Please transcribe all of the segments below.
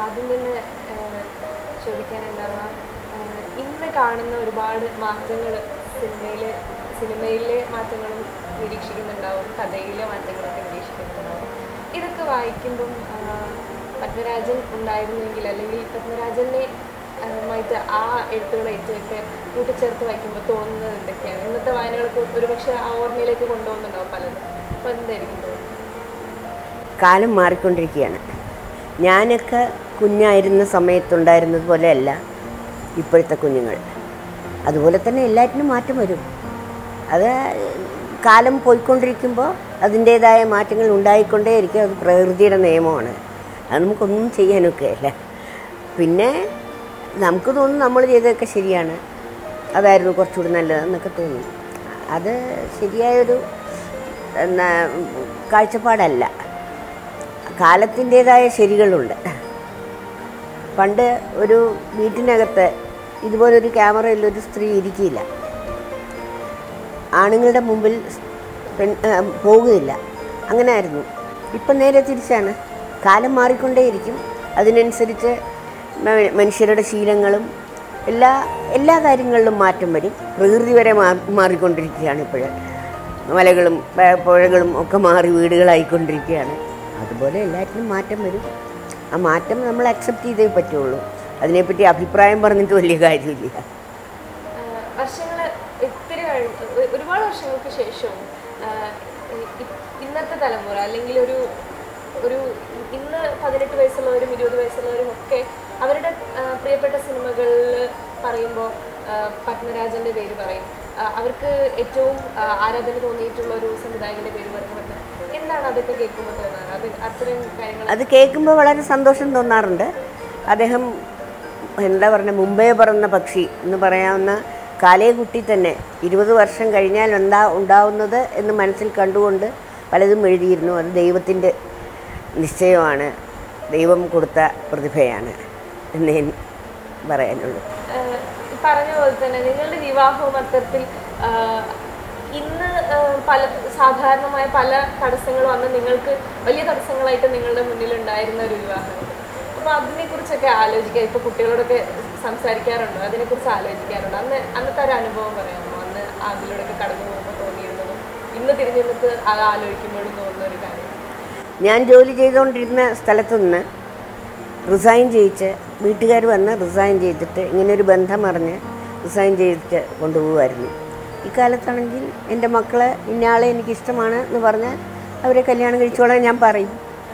ആദ്യം തന്നെ ഏഹ്, ചോദിക്കാൻ എന്താ ഇന്ന് കാണുന്ന ഒരുപാട് മാറ്റങ്ങൾ സിനിമയിൽ സിനിമയിലെ മാറ്റങ്ങളും നിരീക്ഷിക്കുന്നുണ്ടാവും കഥയിലെ മാറ്റങ്ങളൊക്കെ നിരീക്ഷിക്കുന്നുണ്ടാവും ഇതൊക്കെ വായിക്കുമ്പം ആഹ്, പത്മരാജൻ ഉണ്ടായിരുന്നെങ്കിൽ അല്ലെങ്കിൽ പത്മരാജനെ ആഹ്, മായിട്ട് ആ എഴുത്തുകളേറ്റൊക്കെ കൂട്ടിച്ചേർത്ത് വായിക്കുമ്പോൾ തോന്നുന്നത് എന്തൊക്കെയാണ് ഇന്നത്തെ വായനകൾക്ക് ഒരുപക്ഷെ ആ ഓർമ്മയിലേക്ക് കൊണ്ടുപോകുന്നുണ്ടാവും പലതും അപ്പോൾ എന്തായിരിക്കും തോന്നുന്നത് കാലം മാറിക്കൊണ്ടിരിക്കുകയാണ് ഞാനൊക്കെ കുഞ്ഞായിരുന്ന സമയത്തുണ്ടായിരുന്നത് പോലെയല്ല ഇപ്പോഴത്തെ കുഞ്ഞുങ്ങൾ അതുപോലെ തന്നെ എല്ലാറ്റിനും മാറ്റം വരും അത് കാലം പോയിക്കൊണ്ടിരിക്കുമ്പോൾ അതിൻ്റേതായ മാറ്റങ്ങൾ ഉണ്ടായിക്കൊണ്ടേയിരിക്കും അത് പ്രകൃതിയുടെ നിയമമാണ് അത് നമുക്കൊന്നും ചെയ്യാനൊക്കെ അല്ല പിന്നെ നമുക്ക് തോന്നും നമ്മൾ ചെയ്തതൊക്കെ ശരിയാണ് അതായിരുന്നു കുറച്ചുകൂടി നല്ലതെന്നൊക്കെ തോന്നും അത് ശരിയായൊരു എന്നാ കാഴ്ചപ്പാടല്ല കാലത്തിൻ്റേതായ ശരികളുണ്ട് പണ്ട് ഒരു വീട്ടിനകത്ത് ഇതുപോലൊരു ക്യാമറയിൽ ഒരു സ്ത്രീ ഇരിക്കില്ല ആണുങ്ങളുടെ മുമ്പിൽ പെൺ ആ, പോകുകയില്ല അങ്ങനെ ആയിരുന്നു ഇപ്പം നേരെ തിരിച്ചാണ് കാലം മാറിക്കൊണ്ടേയിരിക്കും അതിനനുസരിച്ച് മ- മനുഷ്യരുടെ ശീലങ്ങളും എല്ലാ എല്ലാ കാര്യങ്ങളിലും മാറ്റം വരും പ്രകൃതി വരെ മാ മാറിക്കൊണ്ടിരിക്കുകയാണ് ഇപ്പോഴ് മലകളും പ- പുഴകളും ഒക്കെ മാറി വീടുകളായിക്കൊണ്ടിരിക്കുകയാണ് അതുപോലെ എല്ലാറ്റിനും മാറ്റം വരും ആ മാറ്റം നമ്മൾ അക്സെപ്റ്റ് ചെയ്തേ പറ്റുള്ളൂ അതിനെപ്പറ്റി അഭിപ്രായം പറഞ്ഞിട്ട് വലിയ കാര്യമില്ല വർഷങ്ങൾ ഇത്തിരി കഴി- ഒ- ഒരുപാട് വർഷങ്ങൾക്ക് ശേഷവും ആഹ് ഇ- ഇ- ഇന്നത്തെ തലമുറ അല്ലെങ്കിൽ ഒരു ഒരു ഇന്ന് പതിനെട്ട് വയസ്സുള്ളവരും ഇരുപത് വയസ്സുള്ളവരും ഒക്കെ അവരുടെ ആഹ് പ്രിയപ്പെട്ട സിനിമകളിൽ പറയുമ്പോൾ പത്മരാജന്റെ പേര് പറയും ആഹ് അവർക്ക് ഏറ്റവും ആഹ് ആരാധന തോന്നിയിട്ടുള്ള ഒരു സംവിധായകന്റെ പേര് പറയുന്നത് എന്താണ് അതൊക്കെ കേൾക്കുമ്പോൾ തോന്നാറ് അത് അത്തരം കാര്യങ്ങൾ അത് കേൾക്കുമ്പോൾ വളരെ സന്തോഷം തോന്നാറുണ്ട് അദ്ദേഹം എന്താ പറയുക മുമ്പേ പറന്ന പക്ഷി എന്ന് പറയാവുന്ന കാലേകുട്ടി തന്നെ ഇരുപത് വർഷം കഴിഞ്ഞാൽ എന്താ ഉണ്ടാവുന്നത് എന്ന് മനസ്സിൽ കണ്ടുകൊണ്ട് പലതും എഴുതിയിരുന്നു അത് ദൈവത്തിൻ്റെ നിശ്ചയമാണ് ദൈവം കൊടുത്ത പ്രതിഭയാണ് എന്നേ പറയാനുള്ളൂ ആഹ് ഈ പറഞ്ഞ പോലെ തന്നെ നിങ്ങളുടെ വിവാഹവും അത്തരത്തിൽ ആഹ് ഇന്ന് ആഹ് പല സാധാരണമായ പല തടസ്സങ്ങളും അന്ന് നിങ്ങൾക്ക് വലിയ തടസ്സങ്ങളായിട്ട് നിങ്ങളുടെ മുന്നിൽ ഉണ്ടായിരുന്ന ഒരു വിവാഹമാണ് അപ്പോൾ അതിനെക്കുറിച്ചൊക്കെ ആലോചിക്കുക ഇപ്പോൾ കുട്ടികളോടൊക്കെ സംസാരിക്കാറുണ്ടോ അതിനെക്കുറിച്ച് ആലോചിക്കാറുണ്ടോ അന്ന് അന്നത്തെ ഒരു അനുഭവം പറയാമോ അന്ന് അതിലൂടെയൊക്കെ കടന്നു പോകുമ്പോൾ തോന്നിയിരുന്നതും ഇന്ന് തിരിഞ്ഞു നിന്നിട്ട് അത് ആലോചിക്കുമ്പോഴും തോന്നുന്ന ഒരു കാര്യം ഞാൻ ജോലി ചെയ്തുകൊണ്ടിരുന്ന സ്ഥലത്തു നിന്ന് റിസൈൻ ചെയ്യിച്ച് വീട്ടുകാർ വന്ന് റിസൈൻ ചെയ്തിട്ട് ഇങ്ങനെ ഒരു ബന്ധം അറിഞ്ഞ് റിസൈൻ ചെയ്തിട്ട് കൊണ്ടുപോകുമായിരുന്നു ഇക്കാലത്താണെങ്കിൽ എൻ്റെ മക്കളെ ഇന്നയാളെ എനിക്കിഷ്ടമാണ് എന്ന് പറഞ്ഞ് അവരെ കല്യാണം കഴിച്ചോളാൻ ഞാൻ പറയും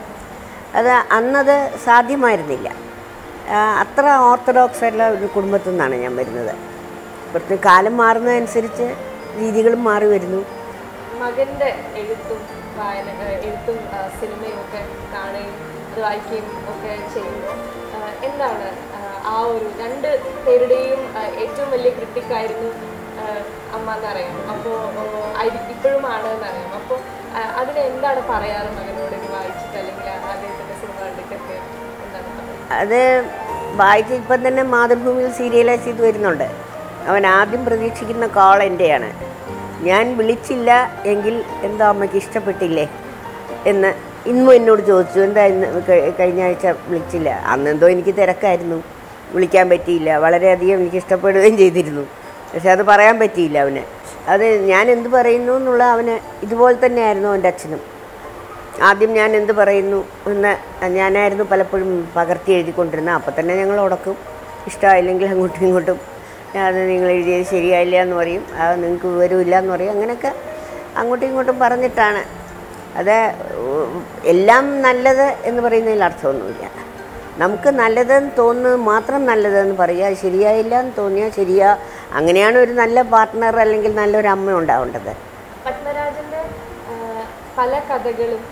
അത് അന്നത് സാധ്യമായിരുന്നില്ല ആ, അത്ര ഓർത്തഡോക്സ് ആയിട്ടുള്ള ഒരു കുടുംബത്തിൽ നിന്നാണ് ഞാൻ വരുന്നത് ഇപ്പോഴത്തെ കാലം മാറുന്നതനുസരിച്ച് രീതികളും മാറി വരുന്നു മകന്റെ എഴുത്തും വായന ഏഹ് എഴുത്തും ആ, സിനിമയും ഒക്കെ കാണുകയും അത് വായിക്കുകയും ഒക്കെ ചെയ്യുമ്പോൾ എന്താണ് ആ, ആ ഒരു രണ്ട് പേരുടെയും ആ, ഏറ്റവും വലിയ ക്രിട്ടിക്കായിരുന്നു അമ്മ എന്നറിയാം അപ്പോൾ ഇപ്പോഴും ആണ് എന്നറിയാം അപ്പോൾ അതിന് എന്താണ് പറയാറ് മകനോട് ഇത് വായിച്ചിട്ട് അല്ലെങ്കിൽ അദ്ദേഹത്തിൻ്റെ സിനിമ കണ്ടിട്ടൊക്കെ എന്താണ് പറയുക അത് വായിച്ച് ഇപ്പം തന്നെ മാതൃഭൂമിയിൽ സീരിയലൈസ് ചെയ്ത് വരുന്നുണ്ട് അവൻ ആദ്യം പ്രതീക്ഷിക്കുന്ന കോൾ എൻ്റെയാണ് ഞാൻ വിളിച്ചില്ല എങ്കിൽ എന്താ അമ്മയ്ക്ക് ഇഷ്ടപ്പെട്ടില്ലേ എന്ന് ഇന്നും എന്നോട് ചോദിച്ചു എന്താ ഇന്ന് കഴി- കഴിഞ്ഞ ആഴ്ച വിളിച്ചില്ല അന്നെന്തോ എനിക്ക് തിരക്കായിരുന്നു വിളിക്കാൻ പറ്റിയില്ല വളരെയധികം എനിക്ക് ഇഷ്ടപ്പെടുകയും ചെയ്തിരുന്നു പക്ഷെ അത് പറയാൻ പറ്റിയില്ല അവന് അത് ഞാൻ എന്ത് പറയുന്നു എന്നുള്ള അവന് ഇതുപോലെ തന്നെയായിരുന്നു അവൻ്റെ അച്ഛനും ആദ്യം ഞാൻ എന്ത് പറയുന്നു എന്ന് ഞാനായിരുന്നു പലപ്പോഴും പകർത്തി എഴുതിക്കൊണ്ടിരുന്നത് അപ്പം തന്നെ ഞങ്ങൾ ഉടക്കും ഇഷ്ടമായില്ലെങ്കിൽ അങ്ങോട്ടും ഇങ്ങോട്ടും അത് നിങ്ങൾ എഴുതിയത് ശരിയായില്ല എന്ന് പറയും അത് നിങ്ങൾക്ക് വിവരമില്ല എന്ന് പറയും അങ്ങനെയൊക്കെ അങ്ങോട്ടും ഇങ്ങോട്ടും പറഞ്ഞിട്ടാണ് അത് ഉം, എല്ലാം നല്ലത് എന്ന് പറയുന്നതിൽ അർത്ഥമൊന്നുമില്ല നമുക്ക് നല്ലതെന്ന് തോന്നുന്നത് മാത്രം നല്ലതെന്ന് പറയുക അത് ശരിയായില്ല എന്ന് തോന്നിയാൽ ശരിയാ അങ്ങനെയാണ് ഒരു നല്ല പാർട്ട്ണർ അല്ലെങ്കിൽ നല്ലൊരു അമ്മ ഉണ്ടാവേണ്ടത് പത്മരാജന്റെ ആ, പല കഥകളും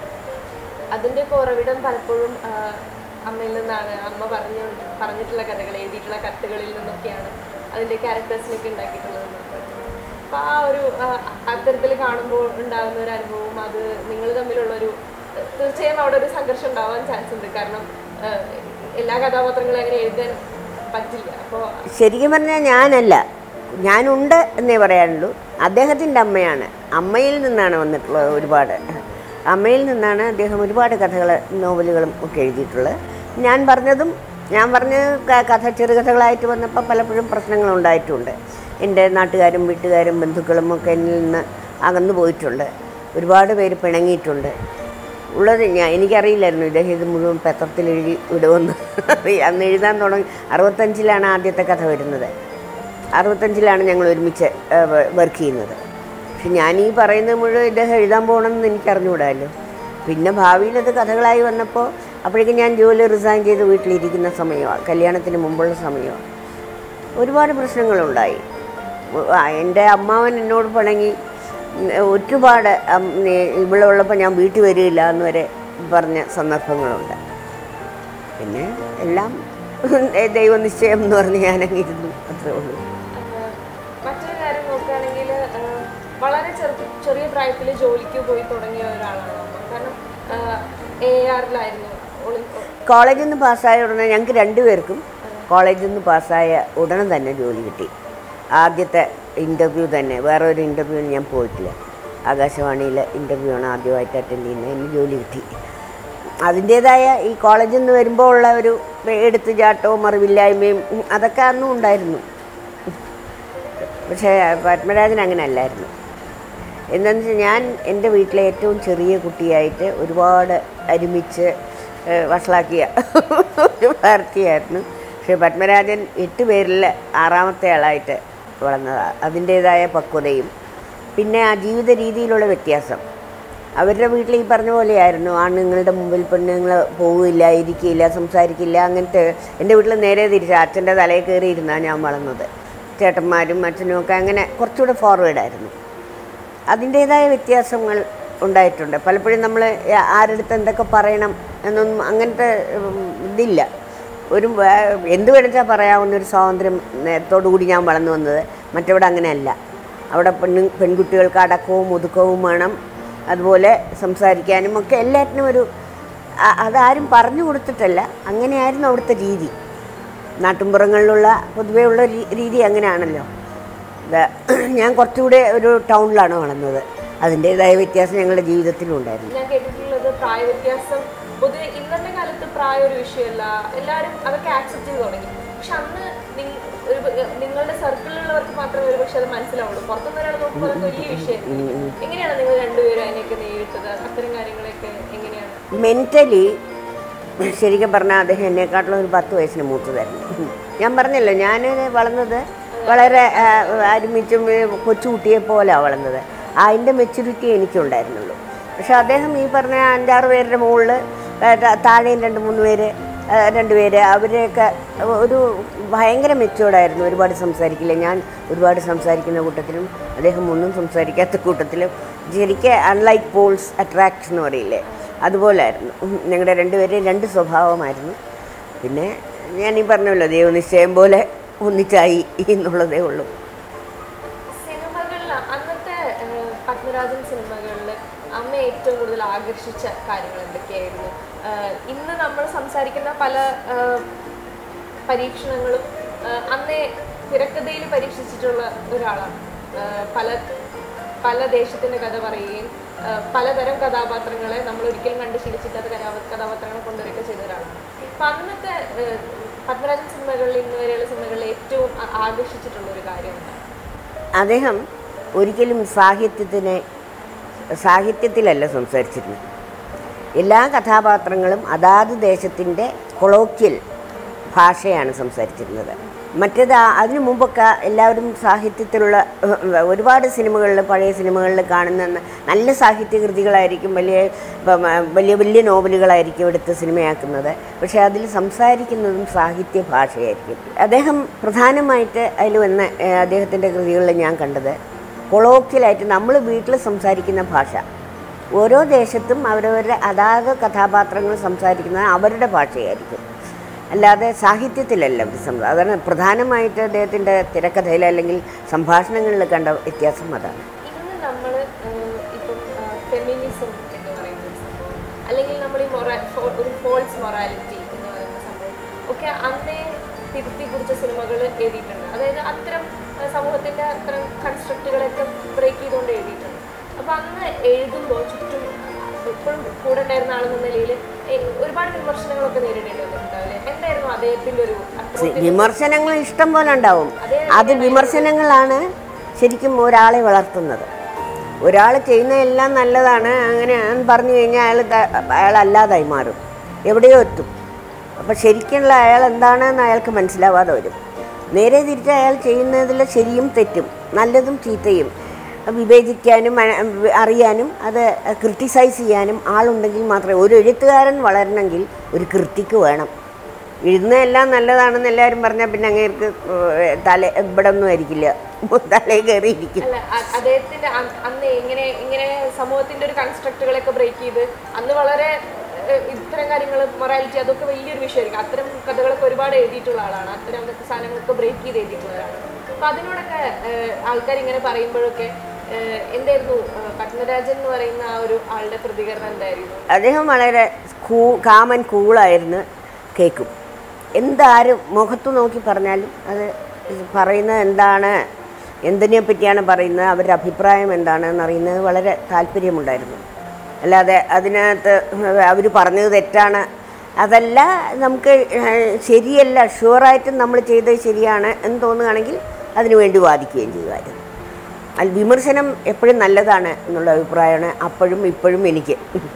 അതിന്റെ ഉറവിടം പലപ്പോഴും ആ, അമ്മയിൽ നിന്നാണ് അമ്മ പറഞ്ഞു പറഞ്ഞിട്ടുള്ള കഥകൾ എഴുതിയിട്ടുള്ള കത്തുകളിൽ നിന്നൊക്കെയാണ് അതിന്റെ ക്യാരക്ടേഴ്സിനൊക്കെ ഉണ്ടാക്കിയിട്ടുള്ളത് അപ്പൊ ആ ഒരു ആ, അത്തരത്തിൽ കാണുമ്പോൾ ഉണ്ടാകുന്ന ഒരു അനുഭവം അത് നിങ്ങൾ തമ്മിലുള്ള ഒരു തീർച്ചയായും അവിടെ ഒരു സംഘർഷം ഉണ്ടാവാൻ ചാൻസ് ഉണ്ട് കാരണം ആ, എല്ലാ കഥാപാത്രങ്ങളും അങ്ങനെ എഴുതാൻ പറ്റില്ല അപ്പോൾ ശരിക്കും പറഞ്ഞാൽ ഞാനല്ല ഞാനുണ്ട് എന്നേ പറയാനുള്ളൂ അദ്ദേഹത്തിൻ്റെ അമ്മയാണ് അമ്മയിൽ നിന്നാണ് വന്നിട്ടുള്ളത് ഒരുപാട് അമ്മയിൽ നിന്നാണ് അദ്ദേഹം ഒരുപാട് കഥകൾ നോവലുകളും ഒക്കെ എഴുതിയിട്ടുള്ളത് ഞാൻ പറഞ്ഞതും ഞാൻ പറഞ്ഞ ക- കഥ ചെറുകഥകളായിട്ട് വന്നപ്പോൾ പലപ്പോഴും പ്രശ്നങ്ങൾ ഉണ്ടായിട്ടുണ്ട് എൻ്റെ നാട്ടുകാരും വീട്ടുകാരും ബന്ധുക്കളും ഒക്കെ എന്നിൽ നിന്ന് അകന്നു പോയിട്ടുണ്ട് ഒരുപാട് പേര് പിണങ്ങിയിട്ടുണ്ട് ഉള്ളത് ഞാൻ എനിക്കറിയില്ലായിരുന്നു ഇദ്ദേഹം ഇത് മുഴുവൻ പത്രത്തിൽ എഴുതി വിടുമെന്ന് അന്ന് എഴുതാൻ തുടങ്ങി അറുപത്തഞ്ചിലാണ് ആദ്യത്തെ കഥ വരുന്നത് അറുപത്തഞ്ചിലാണ് ഞങ്ങൾ ഒരുമിച്ച് വർക്ക് ചെയ്യുന്നത് പക്ഷെ ഞാൻ ഈ പറയുന്നത് മുഴുവൻ ഇദ്ദേഹം എഴുതാൻ പോകണമെന്ന് എനിക്ക് അറിഞ്ഞുകൂടാമല്ലോ പിന്നെ ഭാവിയിൽ അത് കഥകളായി വന്നപ്പോൾ അപ്പോഴേക്കും ഞാൻ ജോലി റിസൈൻ ചെയ്ത് വീട്ടിലിരിക്കുന്ന സമയമാണ് കല്യാണത്തിന് മുമ്പുള്ള സമയമാണ് ഒരുപാട് പ്രശ്നങ്ങളുണ്ടായി ആ, എൻ്റെ അമ്മാവൻ എന്നോട് പിണങ്ങി ഉം, ഒരുപാട് അം, നീ- ഇവിടെ ഉള്ളപ്പോൾ ഞാൻ വീട്ടിൽ വരികയില്ല എന്ന് വരെ പറഞ്ഞ സന്ദർഭങ്ങളുണ്ട് പിന്നെ എല്ലാം ദൈവനിശ്ചയം എന്ന് പറഞ്ഞ് ഞാനങ്ങ് ഇരുന്നു അത്രേ ഉള്ളൂ ആഹ് മറ്റൊരു കാര്യം നോക്കുകയാണെങ്കിൽ ആഹ് വളരെ ചെറു ചെറിയ പ്രായത്തിൽ ജോലിക്ക് പോയി തുടങ്ങിയ ഒരാളാണ് അമ്മ കാരണം എ ആറിലായിരുന്നു കോളേജിൽ നിന്ന് പാസ്സായ ഉടനെ ഞങ്ങൾക്ക് രണ്ടുപേർക്കും കോളേജിൽ നിന്ന് പാസ്സായ ഉടനെ തന്നെ ജോലി കിട്ടി ആദ്യത്തെ ഇൻ്റർവ്യൂ തന്നെ വേറെ ഒരു ഇൻ്റർവ്യൂവിന് ഞാൻ പോയിട്ടില്ല ആകാശവാണിയിലെ ഇൻ്റർവ്യൂ ആണ് ആദ്യമായിട്ട് അറ്റൻഡ് ചെയ്യുന്നത് എനിക്ക് ജോലി കിട്ടി അതിൻ്റേതായ ഈ കോളേജിൽ നിന്ന് വരുമ്പോൾ ഉള്ള ഒരു എടുത്തുചാട്ടവും അറിവില്ലായ്മയും ഉം, അതൊക്കെ അന്നും ഉണ്ടായിരുന്നു പക്ഷേ പത്മരാജൻ അങ്ങനെ അല്ലായിരുന്നു എന്താണെന്ന് വെച്ചാൽ ഞാൻ എൻ്റെ വീട്ടിലെ ഏറ്റവും ചെറിയ കുട്ടിയായിട്ട് ഒരുപാട് ഒരുമിച്ച് ഏഹ്, വഷളാക്കിയ ഒരു പാർട്ടിയായിരുന്നു പക്ഷേ പത്മരാജൻ എട്ട് പേരിൽ ആറാമത്തെ ആളായിട്ട് വളർന്നതാണ് അതിൻ്റേതായ പക്വതയും പിന്നെ ആ ജീവിത രീതിയിലുള്ള വ്യത്യാസം അവരുടെ വീട്ടിൽ ഈ പറഞ്ഞ പോലെയായിരുന്നു ആണുങ്ങളുടെ മുമ്പിൽ പെണ്ണുങ്ങൾ പോവില്ല ഇരിക്കില്ല സംസാരിക്കില്ല അങ്ങനത്തെ എൻ്റെ വീട്ടിൽ നേരെ തിരിച്ച് അച്ഛൻ്റെ തലയിൽ കയറി ഇരുന്നാണ് ഞാൻ വളർന്നത് ചേട്ടന്മാരും അച്ഛനും ഒക്കെ അങ്ങനെ കുറച്ചുകൂടെ ഫോർവേഡായിരുന്നു അതിൻ്റേതായ വ്യത്യാസങ്ങൾ ഉണ്ടായിട്ടുണ്ട് പലപ്പോഴും നമ്മൾ ആരെടുത്ത് എന്തൊക്കെ പറയണം എന്നൊന്നും അങ്ങനത്തെ ഉം, ഇതില്ല ഒരു വേ- എന്ത് വേണിച്ചാൽ പറയാവുന്ന ഒരു സ്വാതന്ത്ര്യം നേരത്തോടു കൂടി ഞാൻ വളർന്നു വന്നത് മറ്റവിടെ അങ്ങനെയല്ല അവിടെ പെണ്ണു പെൺകുട്ടികൾക്ക് അടക്കവും ഒതുക്കവും വേണം അതുപോലെ സംസാരിക്കാനും ഒക്കെ എല്ലാറ്റിനും ഒരു അ- അതാരും പറഞ്ഞു കൊടുത്തിട്ടല്ല അങ്ങനെയായിരുന്നു അവിടുത്തെ രീതി നാട്ടിൻപുറങ്ങളിലുള്ള പൊതുവേ ഉള്ള രീ- രീതി അങ്ങനെയാണല്ലോ ഇത് ഞാൻ കുറച്ചുകൂടെ ഒരു ടൗണിലാണ് വളർന്നത് അതിൻ്റേതായ വ്യത്യാസം ഞങ്ങളുടെ ജീവിതത്തിലും ഉണ്ടായിരുന്നു ഞാൻ കേട്ടിട്ടുള്ളത് പ്രായ വ്യത്യാസം പൊതുവെ ഇന്നത്തെ കാലത്ത് പ്രായം ഒരു വിഷയമല്ല എല്ലാവരും അതൊക്കെ ആക്സെപ്റ്റ് ചെയ്ത് തുടങ്ങി പക്ഷെ അന്ന് നിങ്- ഒരു പ- നിങ്ങളുടെ സർക്കിളിലുള്ളവർക്ക് മാത്രമേ ഒരു പക്ഷെ അത് മനസ്സിലാവുള്ളൂ പുറത്തുനിന്ന് ഒരാൾ നോക്കുമ്പോൾ അതൊക്കെ വലിയ വിഷയം എങ്ങനെയാണ് നിങ്ങൾ രണ്ടുപേരും അതിനെയൊക്കെ നേരിട്ടത് അത്തരം കാര്യങ്ങളൊക്കെ എങ്ങനെയാണ് മെൻ്റലി ശരിക്കും പറഞ്ഞാൽ അദ്ദേഹം എന്നെക്കാട്ടിലും ഒരു പത്ത് വയസ്സിന് മൂത്തതായിരുന്നു ഞാൻ പറഞ്ഞല്ലോ ഞാൻ വളർന്നത് വളരെ ആ, ഒരുമിച്ചും ഏ, കൊച്ചുകുട്ടിയെ പോലെയാണ് വളർന്നത് അതിൻ്റെ മെച്യൂരിറ്റി എനിക്കുണ്ടായിരുന്നുള്ളൂ പക്ഷെ അദ്ദേഹം ഈ പറഞ്ഞ അഞ്ചാറ് പേരുടെ മുകളിൽ താഴെയും രണ്ട് മൂന്ന് പേര് ആ, രണ്ട് പേര് അവരെയൊക്കെ ഒരു ഭയങ്കര മെച്ചുവേർഡായിരുന്നു ഒരുപാട് സംസാരിക്കില്ല ഞാൻ ഒരുപാട് സംസാരിക്കുന്ന കൂട്ടത്തിലും അദ്ദേഹം ഒന്നും സംസാരിക്കാത്ത കൂട്ടത്തിലും ശരിക്കും അൺലൈക്ക് പോൾസ് അട്രാക്ട് എന്ന് പറയില്ലേ അതുപോലായിരുന്നു ഉം, ഞങ്ങളുടെ രണ്ടുപേരെയും രണ്ട് സ്വഭാവമായിരുന്നു പിന്നെ ഞാൻ ഈ പറഞ്ഞല്ലോ ദൈവനിശ്ചയം പോലെ ഒന്നിച്ചായി എന്നുള്ളതേ ഉള്ളൂ സിനിമകളിൽ അന്നത്തെ ഏഹ്, പത്മരാജൻ സിനിമകളിൽ അമ്മ ഏറ്റവും കൂടുതൽ ആകർഷിച്ച കാര്യങ്ങൾ എന്തൊക്കെയായിരുന്നു ഏഹ്, ഇന്ന് നമ്മൾ സംസാരിക്കുന്ന പല ഏഹ്, പരീക്ഷണങ്ങളും ഏഹ്, അന്നേ തിരക്കഥയിൽ പരീക്ഷിച്ചിട്ടുള്ള ഒരാളാണ് ഏഹ്, പല പല ദേശത്തിൻ്റെ കഥ പറയുകയും ഏഹ്, പലതരം കഥാപാത്രങ്ങളെ നമ്മൾ ഒരിക്കലും കണ്ട് ശീലിച്ചില്ലാത്ത കഥാ കഥാപാത്രങ്ങളെ കൊണ്ടുവരികയൊക്കെ ചെയ്ത ഒരാളാണ് അപ്പം അന്നത്തെ ഏഹ്, പത്മരാജൻ സിനിമകളിൽ ഇന്ന് വരെയുള്ള സിനിമകളിൽ ഏറ്റവും ആ- ആകർഷിച്ചിട്ടുള്ള ഒരു കാര്യം എന്താണ് അദ്ദേഹം ഒരിക്കലും സാഹിത്യത്തിനെ സാഹിത്യത്തിലല്ല സംസാരിച്ചിരുന്നത് എല്ലാ കഥാപാത്രങ്ങളും അതാത് ദേശത്തിൻ്റെ കൊളോക്യൽ ഭാഷയാണ് സംസാരിച്ചിരുന്നത് മറ്റേത് ആ- അതിനു മുമ്പൊക്കെ എല്ലാവരും സാഹിത്യത്തിലുള്ള ഏഹ്, ഒരുപാട് സിനിമകളിൽ പഴയ സിനിമകളിൽ കാണുന്ന ന- നല്ല സാഹിത്യകൃതികളായിരിക്കും വലിയ ഇപ്പം, ആ, വലിയ വലിയ നോവലുകളായിരിക്കും എടുത്ത് സിനിമയാക്കുന്നത് പക്ഷേ അതിൽ സംസാരിക്കുന്നതും സാഹിത്യ ഭാഷയായിരിക്കും അദ്ദേഹം പ്രധാനമായിട്ട് അതിൽ വന്ന ഏഹ്, അദ്ദേഹത്തിൻ്റെ കൃതികളിൽ ഞാൻ കണ്ടത് കൊളോക്കിയലായിട്ട് നമ്മൾ വീട്ടിൽ സംസാരിക്കുന്ന ഭാഷ ഓരോ ദേശത്തും അവരവരുടെ അതാത് കഥാപാത്രങ്ങൾ സംസാരിക്കുന്നത് അവരുടെ ഭാഷയായിരിക്കും അല്ലാതെ സാഹിത്യത്തിലല്ല അവർ സംസാ അതാണ് പ്രധാനമായിട്ട് അദ്ദേഹത്തിൻ്റെ തിരക്കഥയിൽ അല്ലെങ്കിൽ സംഭാഷണങ്ങളിൽ കണ്ട വ്യത്യാസം അതാണ് ഇന്ന് നമ്മൾ ഇപ്പം ഫെമിനിസം എന്ന് പറയുന്ന ഒരു സംഭവം അല്ലെങ്കിൽ നമ്മൾ ഈ മൊറാ ഫോ- ഒരു ഫോൾസ് മൊറാലിറ്റി എന്ന് പറയുന്ന സംഭവം ഒക്കെ അന്നേ തിരുത്തി കുറിച്ച സിനിമകൾ എഴുതിയിട്ടുണ്ട് അതായത് അത്തരം ആ, സമൂഹത്തിന്റെ അത്തരം കൺസ്ട്രക്റ്റുകളൊക്കെ ബ്രേക്ക് ചെയ്തുകൊണ്ട് എഴുതിയിട്ടുണ്ട് അപ്പോൾ അന്ന് എഴുതുമ്പോൾ ചുറ്റും എപ്പോഴും കൂടെ ഉണ്ടായിരുന്ന ആളെന്ന നിലയിൽ ഒരുപാട് വിമർശനങ്ങളൊക്കെ നേരിടേണ്ടി വന്നു അദ്ദേഹത്തിന്റെ ഒരു സി- വിമർശനങ്ങൾ ഇഷ്ടം പോലെ ഉണ്ടാവും അത് വിമർശനങ്ങളാണ് ശരിക്കും ഒരാളെ വളർത്തുന്നത് ഒരാൾ ചെയ്യുന്നതെല്ലാം നല്ലതാണ് അങ്ങനെ എന്ന് പറഞ്ഞു കഴിഞ്ഞാൽ അയാൾ ത- അയാൾ അല്ലാതായി മാറും എവിടെയോ എത്തും അപ്പം ശരിക്കുള്ള അയാൾ എന്താണെന്ന് അയാൾക്ക് മനസ്സിലാവാതെ വരും നേരെ തിരിച്ച് അയാൾ ചെയ്യുന്നതിൽ ശരിയും തെറ്റും നല്ലതും ചീത്തയും വിവേചിക്കാനും അ- അറിയാനും അത് ക്രിട്ടിസൈസ് ചെയ്യാനും ആളുണ്ടെങ്കിൽ മാത്രമേ ഒരു എഴുത്തുകാരൻ വളരണമെങ്കിൽ ഒരു ക്രിട്ടിക്ക് വേണം എഴുതുന്നതെല്ലാം നല്ലതാണെന്ന് എല്ലാവരും പറഞ്ഞാൽ പിന്നെ അങ്ങേർക്ക് ഏഹ്, തല ഇവിടെ ഒന്നും ആയിരിക്കില്ല തലയിൽ കയറിയിരിക്കും അല്ല അ- അദ്ദേഹത്തിന്റെ അ- അന്ന് ഇങ്ങനെ ഇങ്ങനെ സമൂഹത്തിന്റെ ഒരു കൺസ്ട്രക്റ്റുകളൊക്കെ ബ്രേക്ക് ചെയ്ത് അന്ന് വളരെ ഏഹ്, ഇത്തരം കാര്യങ്ങൾ മൊറാലിറ്റി അതൊക്കെ വലിയൊരു വിഷയമായിരിക്കും അത്തരം കഥകളൊക്കെ ഒരുപാട് എഴുതിയിട്ടുള്ള ആളാണ് അത്തരം സാധനങ്ങളൊക്കെ ബ്രേക്ക് ചെയ്ത് എഴുതിയിട്ടുള്ളതാണ് അപ്പൊ അതിനോടൊക്കെ ആൾക്കാർ ഇങ്ങനെ പറയുമ്പോഴൊക്കെ ഏഹ്, എന്തായിരുന്നു ഏഹ്, പത്മരാജൻ എന്ന് പറയുന്ന ആ ഒരു ആളുടെ പ്രതികരണം എന്തായിരുന്നു അദ്ദേഹം വളരെ കൂ കാമൻ കൂളായിരുന്നു കേൾക്കും എന്താരും മുഖത്ത് നോക്കി പറഞ്ഞാലും അത് പറയുന്നത് എന്താണ് എന്തിനെ പറ്റിയാണ് പറയുന്നത് അവരുടെ അഭിപ്രായം എന്താണെന്ന് അറിയുന്നത് വളരെ താല്പര്യമുണ്ടായിരുന്നു അല്ലാതെ അതിനകത്ത് അവർ പറഞ്ഞത് തെറ്റാണ് അതല്ല നമുക്ക് ഏഹ്, ശരിയല്ല ഷുവറായിട്ടും നമ്മൾ ചെയ്തത് ശരിയാണ് എന്ന് തോന്നുകയാണെങ്കിൽ അതിനു വേണ്ടി വാദിക്കുകയും ചെയ്യുമായിരുന്നു അല്ല വിമർശനം എപ്പോഴും നല്ലതാണ് എന്നുള്ള അഭിപ്രായമാണ് അപ്പോഴും ഇപ്പോഴും എനിക്ക്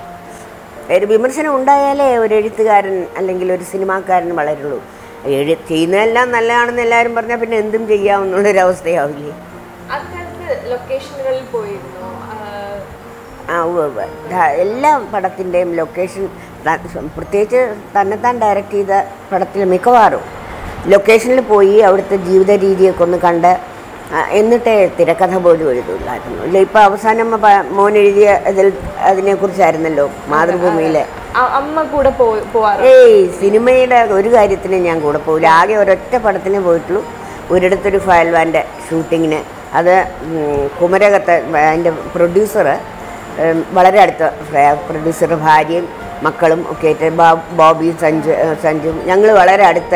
ഒരു വിമർശനം ഉണ്ടായാലേ ഒരു എഴുത്തുകാരൻ അല്ലെങ്കിൽ ഒരു സിനിമാക്കാരൻ വളരുള്ളൂ എഴു ചെയ്യുന്നതെല്ലാം നല്ലതാണെന്ന് എല്ലാവരും പറഞ്ഞാൽ പിന്നെ എന്തും ചെയ്യാമെന്നുള്ളൊരവസ്ഥയാവില്ലേ അക്കാലത്ത് ലൊക്കേഷനുകളിൽ പോയിരുന്നു ആഹ്, ആ ഉവ്വ് ഉവ്വ്. ധ- എല്ലാ പടത്തിൻ്റെയും ലൊക്കേഷൻ ത- പ്രത്യേകിച്ച് തന്നെത്താൻ ഡയറക്റ്റ് ചെയ്ത പടത്തിൽ മിക്കവാറും ലൊക്കേഷനിൽ പോയി അവിടുത്തെ ജീവിത രീതിയൊക്കെ ഒന്ന് കണ്ട് ആ, എന്നിട്ടേ തിരക്കഥ പോലും എഴുതുള്ളായിരുന്നു ഇല്ല ഇപ്പം അവസാനം പ- മോൻ എഴുതിയ ഇതിൽ അതിനെക്കുറിച്ചായിരുന്നല്ലോ മാതൃഭൂമിയിലെ അ- അമ്മ കൂടെ പോ- പോവാറ് ഏയ് സിനിമയുടെ ഒരു കാര്യത്തിനും ഞാൻ കൂടെ പോകില്ല ആകെ ഒരൊറ്റ പടത്തിനേ പോയിട്ടുള്ളൂ ഒരിടത്തൊരു ഫയൽവാൻ്റെ ഷൂട്ടിങ്ങിന് അത് ഉം, കുമരകത്തെ അതിൻ്റെ പ്രൊഡ്യൂസർ വളരെ അടുത്ത പ്രൊഡ്യൂസറുടെ ഭാര്യയും മക്കളും ഒക്കെ ആയിട്ട് ബാ- ബോബി സഞ്ജു ഏഹ്, സഞ്ജു ഞങ്ങൾ വളരെ അടുത്ത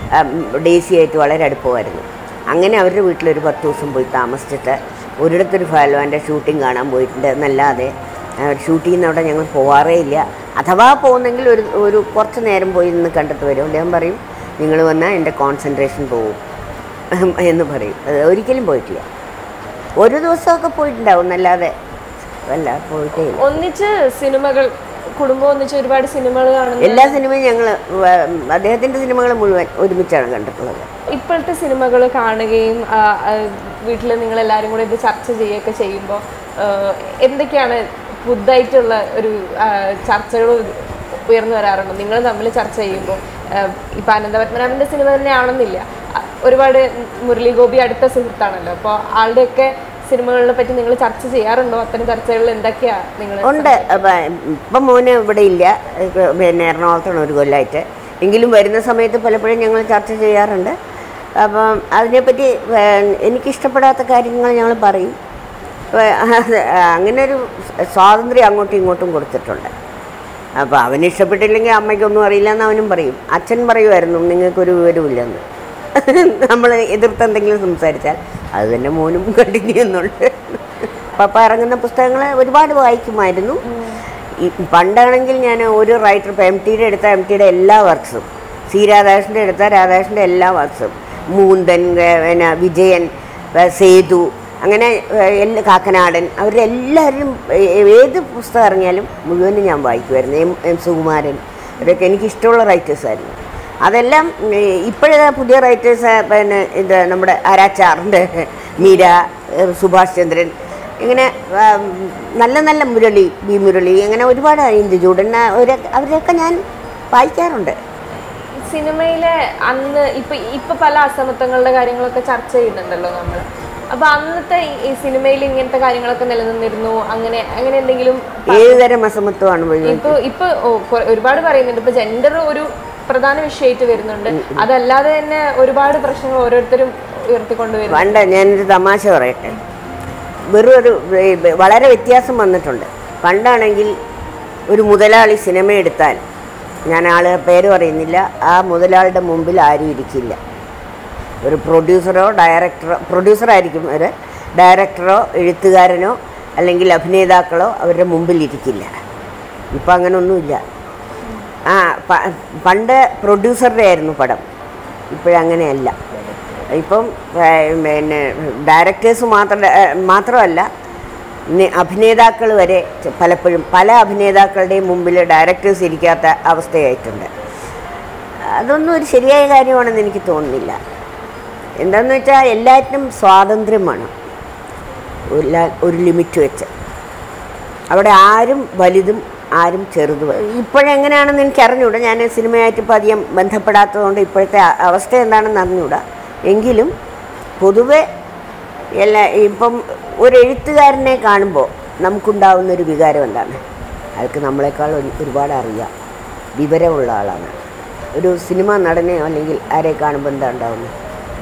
ഡേസി ആയിട്ട് വളരെ അടുപ്പമായിരുന്നു അങ്ങനെ അവരുടെ വീട്ടിലൊരു പത്ത് ദിവസം പോയി താമസിച്ചിട്ട് ഒരിടത്തൊരു ഫയൽവാൻ്റെ ഷൂട്ടിംഗ് കാണാൻ പോയിട്ടുണ്ട് എന്നല്ലാതെ ഷൂട്ട് ചെയ്യുന്നവിടെ ഞങ്ങൾ പോവാറേ ഇല്ല അഥവാ പോകുന്നെങ്കിൽ ഒരു ഒരു കുറച്ച് നേരം പോയി നിന്ന് കണ്ടിട്ട് വരും അദ്ദേഹം പറയും നിങ്ങൾ വന്നാൽ എൻ്റെ കോൺസെൻട്രേഷൻ പോവും എന്ന് പറയും അത് ഒരിക്കലും പോയിട്ടില്ല ഒരു ദിവസമൊക്കെ പോയിട്ടുണ്ടാവും എന്നല്ലാതെ അല്ല പോയിട്ടേ ഇല്ല ഒന്നിച്ച് സിനിമകൾ കുടുംബം ഒന്നിച്ച് ഒരുപാട് സിനിമകൾ കാണുന്നു എല്ലാ സിനിമയും ഞങ്ങൾ അദ്ദേഹത്തിൻ്റെ സിനിമകൾ മുഴുവൻ ഒരുമിച്ചാണ് കണ്ടിട്ടുള്ളത് ഇപ്പോഴത്തെ സിനിമകൾ കാണുകയും വീട്ടിൽ നിങ്ങൾ എല്ലാവരും കൂടെ ഇത് ചർച്ച ചെയ്യുകയൊക്കെ ചെയ്യുമ്പോൾ എന്തൊക്കെയാണ് പുതുതായിട്ടുള്ള ഒരു ചർച്ചകൾ ഉയർന്നു വരാറുണ്ട് നിങ്ങൾ തമ്മിൽ ചർച്ച ചെയ്യുമ്പോൾ ഇപ്പം അനന്തപത്മനാഭൻ്റെ സിനിമ തന്നെ ആണെന്നില്ല ആ, ഒരുപാട് മുരളി ഗോപി അടുത്ത സുഹൃത്താണല്ലോ അപ്പോൾ ആളുടെയൊക്കെ സിനിമകളെ പറ്റി നിങ്ങൾ ചർച്ച ചെയ്യാറുണ്ടോ അത്തരം ചർച്ചകളിൽ എന്തൊക്കെയാ നിങ്ങൾ ഉണ്ട് അപ്പം ഇപ്പം മോന് ഇവിടെ ഇല്ല ഇപ്പൊ പിന്നെ എറണാകുളത്താണ് ഒരു കൊല്ലമായിട്ട് എങ്കിലും വരുന്ന സമയത്ത് പലപ്പോഴും ഞങ്ങൾ ചർച്ച ചെയ്യാറുണ്ട് അപ്പം അതിനെപ്പറ്റി ഏഹ്, എനിക്കിഷ്ടപ്പെടാത്ത കാര്യങ്ങൾ ഞങ്ങൾ പറയും ഏഹ്, അത് അങ്ങനെ ഒരു സ്വാതന്ത്ര്യം അങ്ങോട്ടും ഇങ്ങോട്ടും കൊടുത്തിട്ടുണ്ട് അപ്പോൾ അവന് ഇഷ്ടപ്പെട്ടില്ലെങ്കിൽ അമ്മയ്ക്കൊന്നും അറിയില്ല എന്ന് അവനും പറയും അച്ഛൻ പറയുമായിരുന്നു നിങ്ങൾക്കൊരു വിവരമില്ലെന്ന് നമ്മൾ എതിർത്ത് എന്തെങ്കിലും സംസാരിച്ചാൽ അത് തന്നെ മോനും കണ്ടിന്യൂ ചെയ്യുന്നുണ്ട് പപ്പ ഇറങ്ങുന്ന പുസ്തകങ്ങൾ ഒരുപാട് വായിക്കുമായിരുന്നു ഈ പണ്ടാണെങ്കിൽ ഞാൻ ഒരു റൈറ്റർ ഇപ്പോൾ എം ടിയുടെ എടുത്ത എം ടിയുടെ എല്ലാ വർക്ക്സും സി രാധാകൃഷ്ണൻ്റെ എടുത്ത രാധാകൃഷ്ണൻ്റെ എല്ലാ വർക്ക്സും മൂന്തൻ ഏ, പിന്നെ വിജയൻ ഏ, സേതു അങ്ങനെ ഏ, എല്ലാ കാക്കനാടൻ അവരുടെ എല്ലാവരും ഏ, ഏത് പുസ്തകം ഇറങ്ങിയാലും മുഴുവനും ഞാൻ വായിക്കുമായിരുന്നു എം എം സുകുമാരൻ അവരൊക്കെ എനിക്ക് ഇഷ്ടമുള്ള റൈറ്റേഴ്സായിരുന്നു അതെല്ലാം ഇപ്പോഴത്തെ പുതിയ റൈറ്റേഴ്സ് പിന്നെ ഇത് നമ്മുടെ ആരാച്ചാറിൻ്റെ മീര ഏ, സുഭാഷ് ചന്ദ്രൻ ഇങ്ങനെ ആ, നല്ല നല്ല മുരളി ബി മുരളി അങ്ങനെ ഒരുപാട് ഇന്ദുചൂടൻ അവരെ അവരെയൊക്കെ ഞാൻ വായിക്കാറുണ്ട് സിനിമയിലെ അന്ന് ഇപ്പൊ ഇപ്പൊ പല അസമത്വങ്ങളുടെ കാര്യങ്ങളൊക്കെ ചർച്ച ചെയ്യുന്നുണ്ടല്ലോ നമ്മൾ അപ്പൊ അന്നത്തെ ഈ- ഈ സിനിമയിൽ ഇങ്ങനത്തെ കാര്യങ്ങളൊക്കെ നിലനിന്നിരുന്നു അങ്ങനെ അങ്ങനെ എന്തെങ്കിലും ഏത് തരം അസമത്വമാണ് മുഴുവൻ ഇപ്പൊ ഇപ്പൊ ഓ, കൊ- ഒരുപാട് പറയുന്നുണ്ട് ഇപ്പൊ ജെൻഡർ ഒരു പ്രധാന വിഷയമായിട്ട് വരുന്നുണ്ട് അതല്ലാതെ തന്നെ ഒരുപാട് പ്രശ്നങ്ങൾ ഓരോരുത്തരും ഉയർത്തിക്കൊണ്ടുവരുന്നു പണ്ട് ഞാനൊരു തമാശ പറയട്ടെ വെറും ഒരു ഏ, വളരെ വ്യത്യാസം വന്നിട്ടുണ്ട് പണ്ടാണെങ്കിൽ ഒരു മുതലാളി സിനിമ എടുത്താൽ ഞാൻ ആള് പേര് പറയുന്നില്ല ആ മുതലാളിയുടെ മുമ്പിൽ ആരും ഇരിക്കില്ല ഒരു പ്രൊഡ്യൂസറോ ഡയറക്ടറോ പ്രൊഡ്യൂസറായിരിക്കും ഒരു ഡയറക്ടറോ എഴുത്തുകാരനോ അല്ലെങ്കിൽ അഭിനേതാക്കളോ അവരുടെ മുമ്പിൽ ഇരിക്കില്ല ഇപ്പം അങ്ങനൊന്നുമില്ല ആ പ- പണ്ട് പ്രൊഡ്യൂസറുടെ ആയിരുന്നു പടം ഇപ്പോഴങ്ങനെയല്ല ഇപ്പം ഏ, പിന്നെ ഡയറക്ടേഴ്സ് മാത്രം ഏ, മാത്രമല്ല നി- അഭിനേതാക്കൾ വരെ ച- പലപ്പോഴും പല അഭിനേതാക്കളുടെയും മുമ്പിൽ ഡയറക്ടേഴ്സ് ഇരിക്കാത്ത അവസ്ഥയായിട്ടുണ്ട് അതൊന്നും ഒരു ശരിയായ കാര്യമാണെന്ന് എനിക്ക് തോന്നുന്നില്ല എന്താണെന്ന് വെച്ചാൽ എല്ലാറ്റിനും സ്വാതന്ത്ര്യം വേണം എല്ലാ- ഒരു ലിമിറ്റ് വെച്ച് അവിടെ ആരും വലുതും ആരും ചെറുതും ഇപ്പോഴെങ്ങനെയാണെന്ന് എനിക്ക് അറിഞ്ഞൂടാ ഞാൻ സിനിമയായിട്ട് ഇപ്പം അധികം ബന്ധപ്പെടാത്തതുകൊണ്ട് ഇപ്പോഴത്തെ അ- അവസ്ഥ എന്താണെന്ന് അറിഞ്ഞൂടാ എങ്കിലും പൊതുവെ എല്ലാ ഇപ്പം ഒരു എഴുത്തുകാരനെ കാണുമ്പോൾ നമുക്കുണ്ടാവുന്നൊരു വികാരം എന്താണ് അയാൾക്ക് നമ്മളെക്കാൾ ഒരു- ഒരുപാട് അറിയാം വിവരമുള്ള ആളാണ് ഒരു സിനിമ നടനെയോ അല്ലെങ്കിൽ ആരെ കാണുമ്പോൾ എന്താ ഉണ്ടാവുന്നത്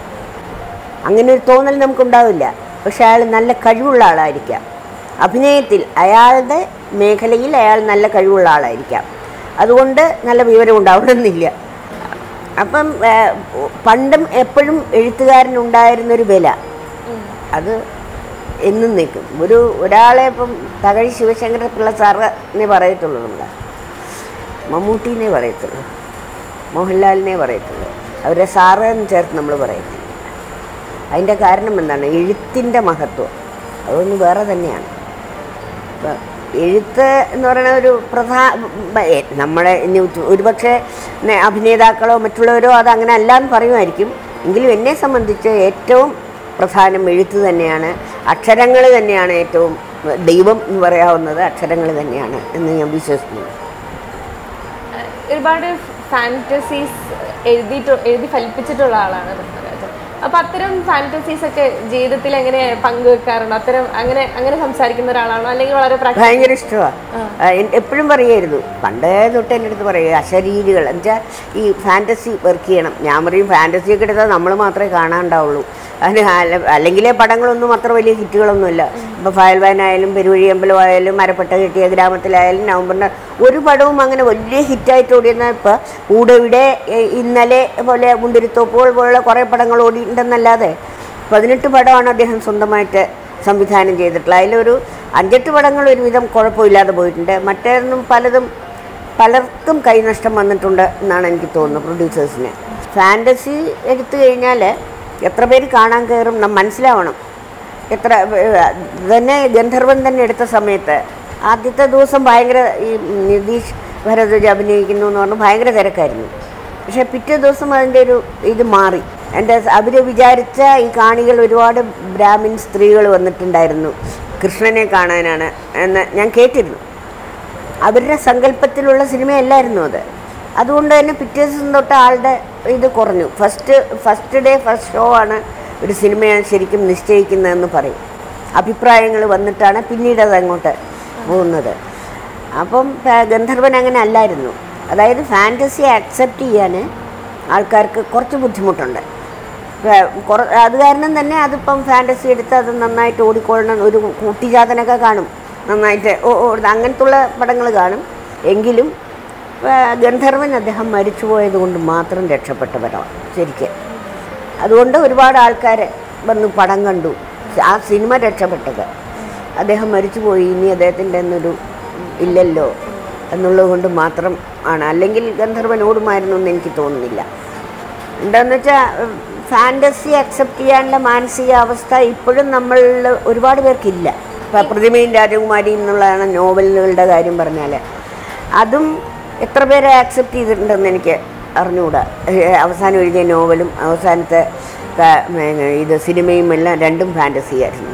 അങ്ങനെ ഒരു തോന്നൽ നമുക്കുണ്ടാവില്ല പക്ഷെ അയാൾ നല്ല കഴിവുള്ള ആളായിരിക്കാം അഭിനയത്തിൽ അയാളുടെ മേഖലയിൽ അയാൾ നല്ല കഴിവുള്ള ആളായിരിക്കാം അതുകൊണ്ട് നല്ല വിവരം ഉണ്ടാവണമെന്നില്ല അപ്പം ഏ, പണ്ടും എപ്പോഴും എഴുത്തുകാരനുണ്ടായിരുന്നൊരു വില അത് എന്നും നിൽക്കും ഒരു ഒരാളെ ഇപ്പം തകഴി ശിവശങ്കര പിള്ള സാറിനെ പറയത്തുള്ളൂ നമ്മൾ മമ്മൂട്ടീനെ പറയത്തുള്ളൂ മോഹൻലാലിനെ പറയത്തുള്ളൂ അവരെ സാറ് എന്ന് ചേർത്ത് നമ്മൾ പറയത്തില്ല അതിൻ്റെ കാരണം എന്താണ് എഴുത്തിൻ്റെ മഹത്വം അതൊന്ന് വേറെ തന്നെയാണ് ഇപ്പം എഴുത്ത് എന്ന് പറയുന്ന ഒരു പ്രധാന നമ്മളെ ഇനി ഒരു- ഒരുപക്ഷെ നെ- അഭിനേതാക്കളോ മറ്റുള്ളവരോ അത് അങ്ങനെ അല്ല എന്ന് പറയുമായിരിക്കും എങ്കിലും എന്നെ സംബന്ധിച്ച് ഏറ്റവും പ്രധാനം എഴുത്ത് തന്നെയാണ് അക്ഷരങ്ങൾ തന്നെയാണ് ഏറ്റവും ദൈവം എന്ന് പറയാവുന്നത് അക്ഷരങ്ങൾ തന്നെയാണ് എന്ന് ഞാൻ വിശ്വസിക്കുന്നു ഒരുപാട് ഫാൻറ്റസീസ് എഴുതിയിട്ട് എഴുതി ഫലിപ്പിച്ചിട്ടുള്ള ആളാണ് പത്മരാജൻ അപ്പൊ അത്തരം ഫാൻറ്റസീസ് ഒക്കെ ജീവിതത്തിൽ എങ്ങനെ പങ്കുവെക്കാറുണ്ടോ അത്തരം അങ്ങനെ അങ്ങനെ സംസാരിക്കുന്ന ഒരാളാണോ അല്ലെങ്കിൽ വളരെ പ്രാക്ടി- ഭയങ്കര ഇഷ്ടമാണ് എപ്പോഴും പറയുമായിരുന്നു പണ്ടേ തൊട്ട് എൻ്റെ അടുത്ത് പറയുക അശരീരികൾ എന്നുവെച്ചാൽ ഈ ഫാൻറ്റസി വർക്ക് ചെയ്യണം ഞാൻ പറയും ഫാൻറ്റസി ഒക്കെ എടുത്താൽ നമ്മൾ മാത്രമേ കാണാണ്ടാവുള്ളൂ അതിന് അല്ല- അല്ലെങ്കിലേ പടങ്ങളൊന്നും അത്ര വലിയ ഹിറ്റുകളൊന്നുമില്ല ഇപ്പോൾ ഫയൽവാനായാലും പെരുവഴി അമ്പലമായാലും മരപ്പെട്ട കെട്ടിയ ഗ്രാമത്തിലായാലും നവംബറിന് ഒരു പടവും അങ്ങനെ വലിയ ഹിറ്റായിട്ട് ഓടിയെന്ന ഇപ്പോൾ കൂടെവിടെ എ- ഇന്നലെ പോലെ മുന്തിരിത്തോപ്പുകൾ പോലുള്ള കുറേ പടങ്ങൾ ഓടിയിട്ടുണ്ടെന്നല്ലാതെ പതിനെട്ട് പടമാണ് അദ്ദേഹം സ്വന്തമായിട്ട് സംവിധാനം ചെയ്തിട്ടുള്ളത് അതിലൊരു അഞ്ചെട്ട് പടങ്ങൾ ഒരുവിധം കുഴപ്പമില്ലാതെ പോയിട്ടുണ്ട് മറ്റേതൊന്നും പലതും പലർക്കും കൈനഷ്ടം വന്നിട്ടുണ്ട് എന്നാണ് എനിക്ക് തോന്നുന്നത് പ്രൊഡ്യൂസേഴ്സിന് ഫാൻറ്റസി എടുത്തു കഴിഞ്ഞാൽ എത്ര പേര് കാണാൻ കയറും നാം മനസ്സിലാവണം എത്ര ഏഹ്, തന്നെ ഗന്ധർവൻ തന്നെ എടുത്ത സമയത്ത് ആദ്യത്തെ ദിവസം ഭയങ്കര ഈ നിതീഷ് ഭരദ്വാജ് അഭിനയിക്കുന്നു എന്ന് പറഞ്ഞ് ഭയങ്കര തിരക്കായിരുന്നു പക്ഷേ പിറ്റേ ദിവസം അതിൻ്റെ ഒരു ഇത് മാറി എൻ്റെ അവർ വിചാരിച്ച ഈ കാണികൾ ഒരുപാട് ബ്രാഹ്മിൻ സ്ത്രീകൾ വന്നിട്ടുണ്ടായിരുന്നു കൃഷ്ണനെ കാണാനാണ് എന്ന് ഞാൻ കേട്ടിരുന്നു അവരുടെ സങ്കല്പത്തിലുള്ള സിനിമയല്ലായിരുന്നു അത് അതുകൊണ്ട് തന്നെ പിറ്റേ ദിവസം തൊട്ട് ആളുടെ ഇത് കുറഞ്ഞു first first day first show ആണ് ഒരു സിനിമയെ ശരിക്കും നിശ്ചയിക്കുന്നതെന്ന് പറയും അഭിപ്രായങ്ങൾ വന്നിട്ടാണ് പിന്നീട് അത് അങ്ങോട്ട് പോകുന്നത് അപ്പം പ- ഗന്ധർവൻ അങ്ങനെ അല്ലായിരുന്നു അതായത് ഫാൻറ്റസി അക്സെപ്റ്റ് ചെയ്യാൻ ആൾക്കാർക്ക് കുറച്ച് ബുദ്ധിമുട്ടുണ്ട് വേ- കുറ അത് കാരണം തന്നെ അതിപ്പം ഫാൻറ്റസി എടുത്ത് അത് നന്നായിട്ട് ഓടിക്കൊള്ളണം ഒരു കൂട്ടിജാതനൊക്കെ കാണും നന്നായിട്ട് ഓ ഓ അങ്ങനത്തുള്ള പടങ്ങൾ കാണും എങ്കിലും ആ, ഗന്ധർവൻ അദ്ദേഹം മരിച്ചുപോയത് കൊണ്ട് മാത്രം രക്ഷപ്പെട്ട പടമാണ് ശരിക്കും അതുകൊണ്ട് ഒരുപാട് ആൾക്കാർ വന്ന് പടം കണ്ടു ആ സിനിമ രക്ഷപ്പെട്ടത് അദ്ദേഹം മരിച്ചുപോയി ഇനി അദ്ദേഹത്തിൻ്റെ എന്നൊരു ഇല്ലല്ലോ എന്നുള്ളത് കൊണ്ട് മാത്രം ആണ് അല്ലെങ്കിൽ ഗന്ധർവൻ ഓടുമായിരുന്നു എന്ന് എനിക്ക് തോന്നുന്നില്ല എന്താന്ന് വെച്ചാൽ ഫാൻറ്റസി അക്സെപ്റ്റ് ചെയ്യാനുള്ള മാനസികാവസ്ഥ ഇപ്പോഴും നമ്മളിൽ ഒരുപാട് പേർക്കില്ല ഇപ്പം പ്രതിമയും രാജകുമാരിയും എന്നുള്ളതാണ് നോവലുകളുടെ കാര്യം പറഞ്ഞാൽ അതും എത്ര പേരെ ആക്സെപ്റ്റ് ചെയ്തിട്ടുണ്ടെന്ന് എനിക്ക് അറിഞ്ഞുകൂടാ ഏഹ് അവസാനം എഴുതിയ നോവലും അവസാനത്തെ ക- പിന്നെ ഇത് സിനിമയും എല്ലാം രണ്ടും ഫാൻറ്റസി ആയിരുന്നു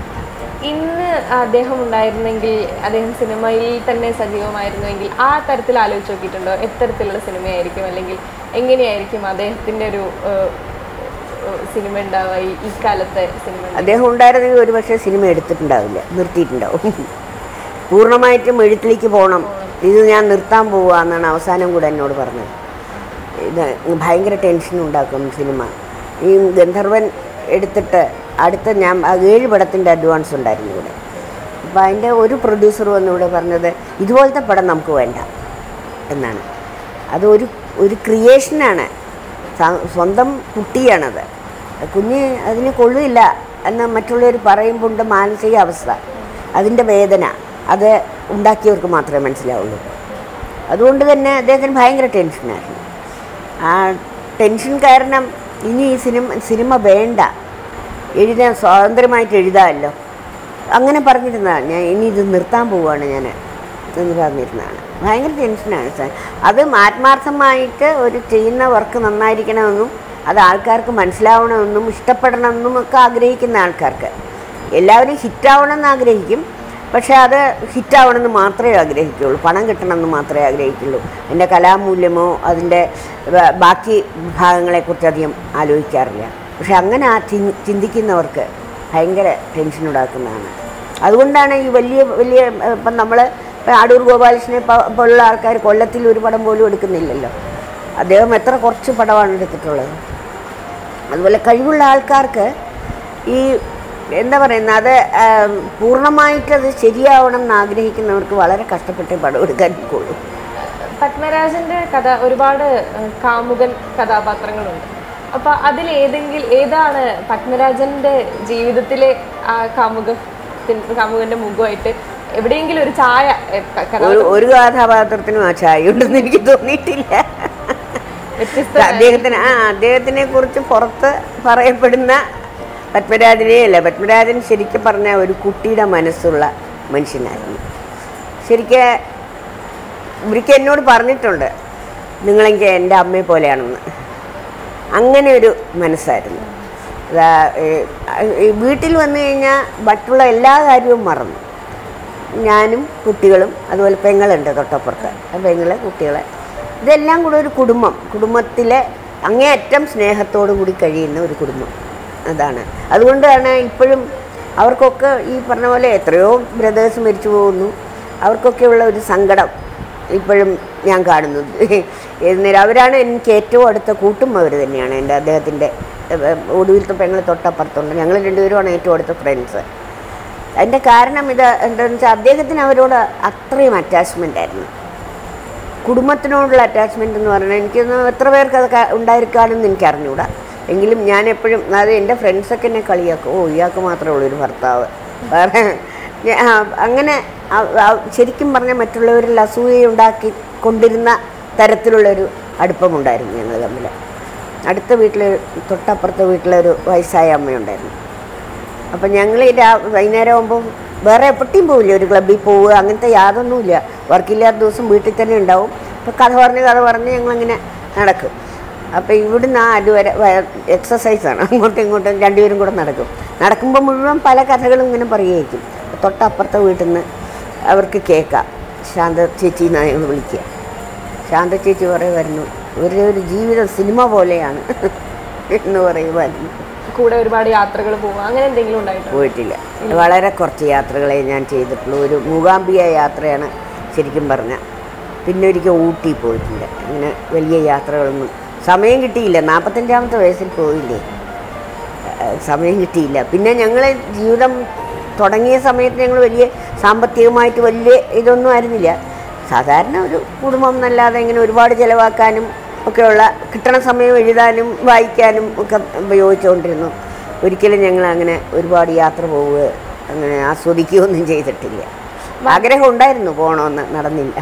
ഇന്ന് അദ്ദേഹം ഉണ്ടായിരുന്നെങ്കിൽ അദ്ദേഹം സിനിമയിൽ തന്നെ സജീവമായിരുന്നുവെങ്കിൽ ആ തരത്തിൽ ആലോചിച്ച് നോക്കിയിട്ടുണ്ടോ എത്തരത്തിലുള്ള സിനിമയായിരിക്കും അല്ലെങ്കിൽ എങ്ങനെയായിരിക്കും അദ്ദേഹത്തിന്റെ ഒരു ഏഹ്, ഏഹ്, സിനിമ ഉണ്ടാവുക ഈ- ഈ കാലത്തെ സിനിമ ഉണ്ടാവുക? അദ്ദേഹം ഉണ്ടായിരുന്നെങ്കിൽ ഒരു പക്ഷേ സിനിമ എടുത്തിട്ടുണ്ടാവില്ല നിർത്തിയിട്ടുണ്ടാവും പൂർണ്ണമായിട്ടും എഴുത്തിലേക്ക് പോകണം ഇത് ഞാൻ നിർത്താൻ പോവുക എന്നാണ് അവസാനം കൂടെ എന്നോട് പറഞ്ഞത് ഇത് ഭയങ്കര ടെൻഷൻ ഉണ്ടാക്കും സിനിമ ഈ ഗന്ധർവൻ എടുത്തിട്ട് അടുത്ത ഞാൻ ആ ഏഴ് പടത്തിൻ്റെ അഡ്വാൻസ് ഉണ്ടായിരുന്നു ഇവിടെ അപ്പോൾ അതിൻ്റെ ഒരു പ്രൊഡ്യൂസർ വന്ന് ഇവിടെ പറഞ്ഞത് ഇതുപോലത്തെ പടം നമുക്ക് വേണ്ട എന്നാണ് അത് ഒരു ഒരു ക്രിയേഷനാണ് സ- സ്വന്തം കുട്ടിയാണത് കുഞ്ഞ് അതിന് കൊള്ളില്ല എന്ന് മറ്റുള്ളവർ പറയുമ്പോൾ ഉണ്ട് മാനസിക അവസ്ഥ അതിൻ്റെ വേദന അത് ഉണ്ടാക്കിയവർക്ക് മാത്രമേ മനസ്സിലാവുള്ളൂ അതുകൊണ്ട് തന്നെ അദ്ദേഹത്തിന് ഭയങ്കര ടെൻഷനായിരുന്നു ആ ടെൻഷൻ കാരണം ഇനി ഈ സിനിമ സിനിമ വേണ്ട എഴുതാൻ സ്വാതന്ത്ര്യമായിട്ട് എഴുതാമല്ലോ അങ്ങനെ പറഞ്ഞിരുന്നതാണ് ഞാൻ ഇനി ഇത് നിർത്താൻ പോവുകയാണ് ഞാൻ എന്ന് പറഞ്ഞിരുന്നതാണ് ഭയങ്കര ടെൻഷനാണ് സാർ അത് ആത്മാർത്ഥമായിട്ട് ഒരു ചെയ്യുന്ന വർക്ക് നന്നായിരിക്കണമെന്നും അത് ആൾക്കാർക്ക് മനസ്സിലാവണമെന്നും ഇഷ്ടപ്പെടണമെന്നും ഒക്കെ ആഗ്രഹിക്കുന്ന ആൾക്കാർക്ക് എല്ലാവരും ഹിറ്റാവണമെന്ന് ആഗ്രഹിക്കും പക്ഷേ അത് ഹിറ്റാവണമെന്ന് മാത്രമേ ആഗ്രഹിക്കുള്ളൂ പണം കിട്ടണമെന്ന് മാത്രമേ ആഗ്രഹിക്കുള്ളൂ അതിൻ്റെ കലാമൂല്യമോ അതിൻ്റെ ബ- ബാക്കി ഭാഗങ്ങളെക്കുറിച്ച് അധികം ആലോചിക്കാറില്ല പക്ഷെ അങ്ങനെ ആ ചിൻ- ചിന്തിക്കുന്നവർക്ക് ഭയങ്കര ടെൻഷൻ ഉണ്ടാക്കുന്നതാണ് അതുകൊണ്ടാണ് ഈ വലിയ വലിയ ഏഹ്, ഇപ്പം നമ്മൾ അടൂർ ഗോപാലകൃഷ്ണനെ പ- പോലുള്ള ആൾക്കാർ കൊല്ലത്തിൽ ഒരു പടം പോലും എടുക്കുന്നില്ലല്ലോ അദ്ദേഹം എത്ര കുറച്ച് പടമാണ് എടുത്തിട്ടുള്ളത് അതുപോലെ കഴിവുള്ള ആൾക്കാർക്ക് ഈ എന്താ പറയുന്നത് അത് ആം, പൂർണ്ണമായിട്ട് അത് ശരിയാവണം എന്ന് ആഗ്രഹിക്കുന്നവർക്ക് വളരെ കഷ്ടപ്പെട്ടേ പടം എടുക്കാൻ ഒക്കുള്ളൂ പത്മരാജന്റെ കഥ ഒരുപാട് ഏഹ്, കാമുകൻ കഥാപാത്രങ്ങളുണ്ട് അപ്പൊ അതിൽ ഏതെങ്കിലും ഏതാണ് പത്മരാജന്റെ ജീവിതത്തിലെ ആ കാമുക കാമുകന്റെ മുഖമായിട്ട് എവിടെയെങ്കിലും ഒരു ചായ ഏഹ്, ക- ഒരു കഥാപാത്രം ഒരു കഥാപാത്രത്തിനും ആ ചായ ഉണ്ടെന്ന് എനിക്ക് തോന്നിയിട്ടില്ല വ്യത്യസ്ത അദ്ദേഹത്തിന് ആ അദ്ദേഹത്തിനെ കുറിച്ച് പുറത്ത് പറയപ്പെടുന്ന പത്മരാജനെ അല്ല പത്മരാജൻ ശരിക്കും പറഞ്ഞ ഒരു കുട്ടിയുടെ മനസ്സുള്ള മനുഷ്യനായിരുന്നു ശരിക്ക് ഒരിക്കൽ എന്നോട് പറഞ്ഞിട്ടുണ്ട് നിങ്ങളെങ്കിൽ എൻ്റെ അമ്മയെ പോലെയാണെന്ന് അങ്ങനെ ഒരു മനസ്സായിരുന്നു അതാ, ഏ, ഈ വീട്ടിൽ വന്നു കഴിഞ്ഞാൽ മറ്റുള്ള എല്ലാ കാര്യവും മറന്നു ഞാനും കുട്ടികളും അതുപോലെ പെങ്ങളുണ്ട് തൊട്ടപ്പുറത്ത് ആ പെങ്ങള് കുട്ടികളെ ഇതെല്ലാം കൂടെ ഒരു കുടുംബം കുടുംബത്തിലെ അങ്ങേയറ്റം സ്നേഹത്തോടു കൂടി കഴിയുന്ന ഒരു കുടുംബം അതാണ് അതുകൊണ്ടാണ് ഇപ്പോഴും അവർക്കൊക്കെ ഈ പറഞ്ഞ പോലെ എത്രയോ ബ്രദേഴ്സ് മരിച്ചു പോകുന്നു അവർക്കൊക്കെയുള്ള ഒരു സങ്കടം ഇപ്പോഴും ഞാൻ കാണുന്നത് എന്നേരം അവരാണ് എനിക്ക് ഏറ്റവും അടുത്ത കൂട്ടും അവർ തന്നെയാണ് എൻ്റെ അദ്ദേഹത്തിൻ്റെ ഒടുവിലത്തെ പെങ്ങൾ തൊട്ടപ്പുറത്തുണ്ട് ഞങ്ങൾ രണ്ടുപേരുമാണ് ഏറ്റവും അടുത്ത ഫ്രണ്ട്സ് അതിൻ്റെ കാരണം ഇത് എന്താണെന്ന് വെച്ചാൽ അദ്ദേഹത്തിന് അവരോട് അത്രയും അറ്റാച്ച്മെൻ്റ് ആയിരുന്നു കുടുംബത്തിനോടുള്ള അറ്റാച്ച്മെൻ്റ് എന്ന് പറഞ്ഞാൽ എനിക്കൊന്ന് എത്ര പേർക്ക് അത് ക- ഉണ്ടായിരിക്കാമെന്ന് എനിക്ക് അറിഞ്ഞൂടാ എങ്കിലും ഞാൻ എപ്പോഴും അതായത് എൻ്റെ ഫ്രണ്ട്സൊക്കെ എന്നെ കളിയാക്കും ഓ ഇയാൾക്ക് മാത്രമേ ഉള്ളൂ ഒരു ഭർത്താവ് വേറെ ഞാ- ആ, അങ്ങനെ ആ- ആ ശരിക്കും പറഞ്ഞാൽ മറ്റുള്ളവരിൽ അസൂയയുണ്ടാക്കി കൊണ്ടിരുന്ന തരത്തിലുള്ളൊരു അടുപ്പമുണ്ടായിരുന്നു ഞങ്ങൾ തമ്മിൽ അടുത്ത വീട്ടിൽ തൊട്ടപ്പുറത്തെ വീട്ടിലൊരു വയസ്സായ അമ്മയുണ്ടായിരുന്നു അപ്പം ഞങ്ങൾ രാ വൈകുന്നേരം ആകുമ്പോൾ വേറെ എപ്പോഴും പോവില്ല ഒരു ക്ലബ്ബിൽ പോവുക അങ്ങനത്തെ യാതൊന്നുമില്ല വർക്കില്ലാത്ത ദിവസം വീട്ടിൽ തന്നെ ഉണ്ടാവും അപ്പോൾ കഥ പറഞ്ഞ് കഥ പറഞ്ഞ് ഞങ്ങളിങ്ങനെ നടക്കും അപ്പോൾ ഇവിടുന്ന് ആ അതുവരെ എക്സസൈസാണ് അങ്ങോട്ടും ഇങ്ങോട്ടും രണ്ടുപേരും കൂടെ നടക്കും നടക്കുമ്പോൾ മുഴുവൻ പല കഥകളും ഇങ്ങനെ പറയുമായിരിക്കും തൊട്ടപ്പുറത്തെ വീട്ടിൽ നിന്ന് അവർക്ക് കേൾക്കാം ശാന്ത ചേച്ചി എന്നാണ് ഞങ്ങൾ വിളിക്കുക ശാന്ത ചേച്ചി പറയുമായിരുന്നു ഇവരുടെ ഒരു ജീവിതം സിനിമ പോലെയാണ് എന്ന് പറയുമായിരുന്നു കൂടെ ഒരുപാട് യാത്രകൾ പോവുക അങ്ങനെ എന്തെങ്കിലും ഉണ്ടായിട്ടുണ്ടോ പോയിട്ടില്ല വളരെ കുറച്ച് യാത്രകളെ ഞാൻ ചെയ്തിട്ടുള്ളൂ ഒരു മൂകാംബിക യാത്രയാണ് ശരിക്കും പറഞ്ഞാൽ പിന്നെ ഒരിക്കൽ ഊട്ടി പോയിട്ടുണ്ട് അങ്ങനെ വലിയ യാത്രകളൊന്നും സമയം കിട്ടിയില്ല നാൽപ്പത്തഞ്ചാമത്തെ വയസ്സിൽ പോയില്ലേ ഏഹ് സമയം കിട്ടിയില്ല പിന്നെ ഞങ്ങൾ ജീവിതം തുടങ്ങിയ സമയത്ത് ഞങ്ങൾ വലിയ സാമ്പത്തികമായിട്ട് വലിയ ഇതൊന്നും ആയിരുന്നില്ല സാധാരണ ഒരു കുടുംബം എന്നല്ലാതെ ഇങ്ങനെ ഒരുപാട് ചിലവാക്കാനും ഒക്കെയുള്ള കിട്ടണ സമയം എഴുതാനും വായിക്കാനും ഒക്കെ ഉപയോഗിച്ചുകൊണ്ടിരുന്നു ഒരിക്കലും ഞങ്ങൾ അങ്ങനെ ഒരുപാട് യാത്ര പോവുക അങ്ങനെ ആസ്വദിക്കുകയൊന്നും ചെയ്തിട്ടില്ല ആഗ്രഹം ഉണ്ടായിരുന്നു പോകണമെന്ന് നടന്നില്ല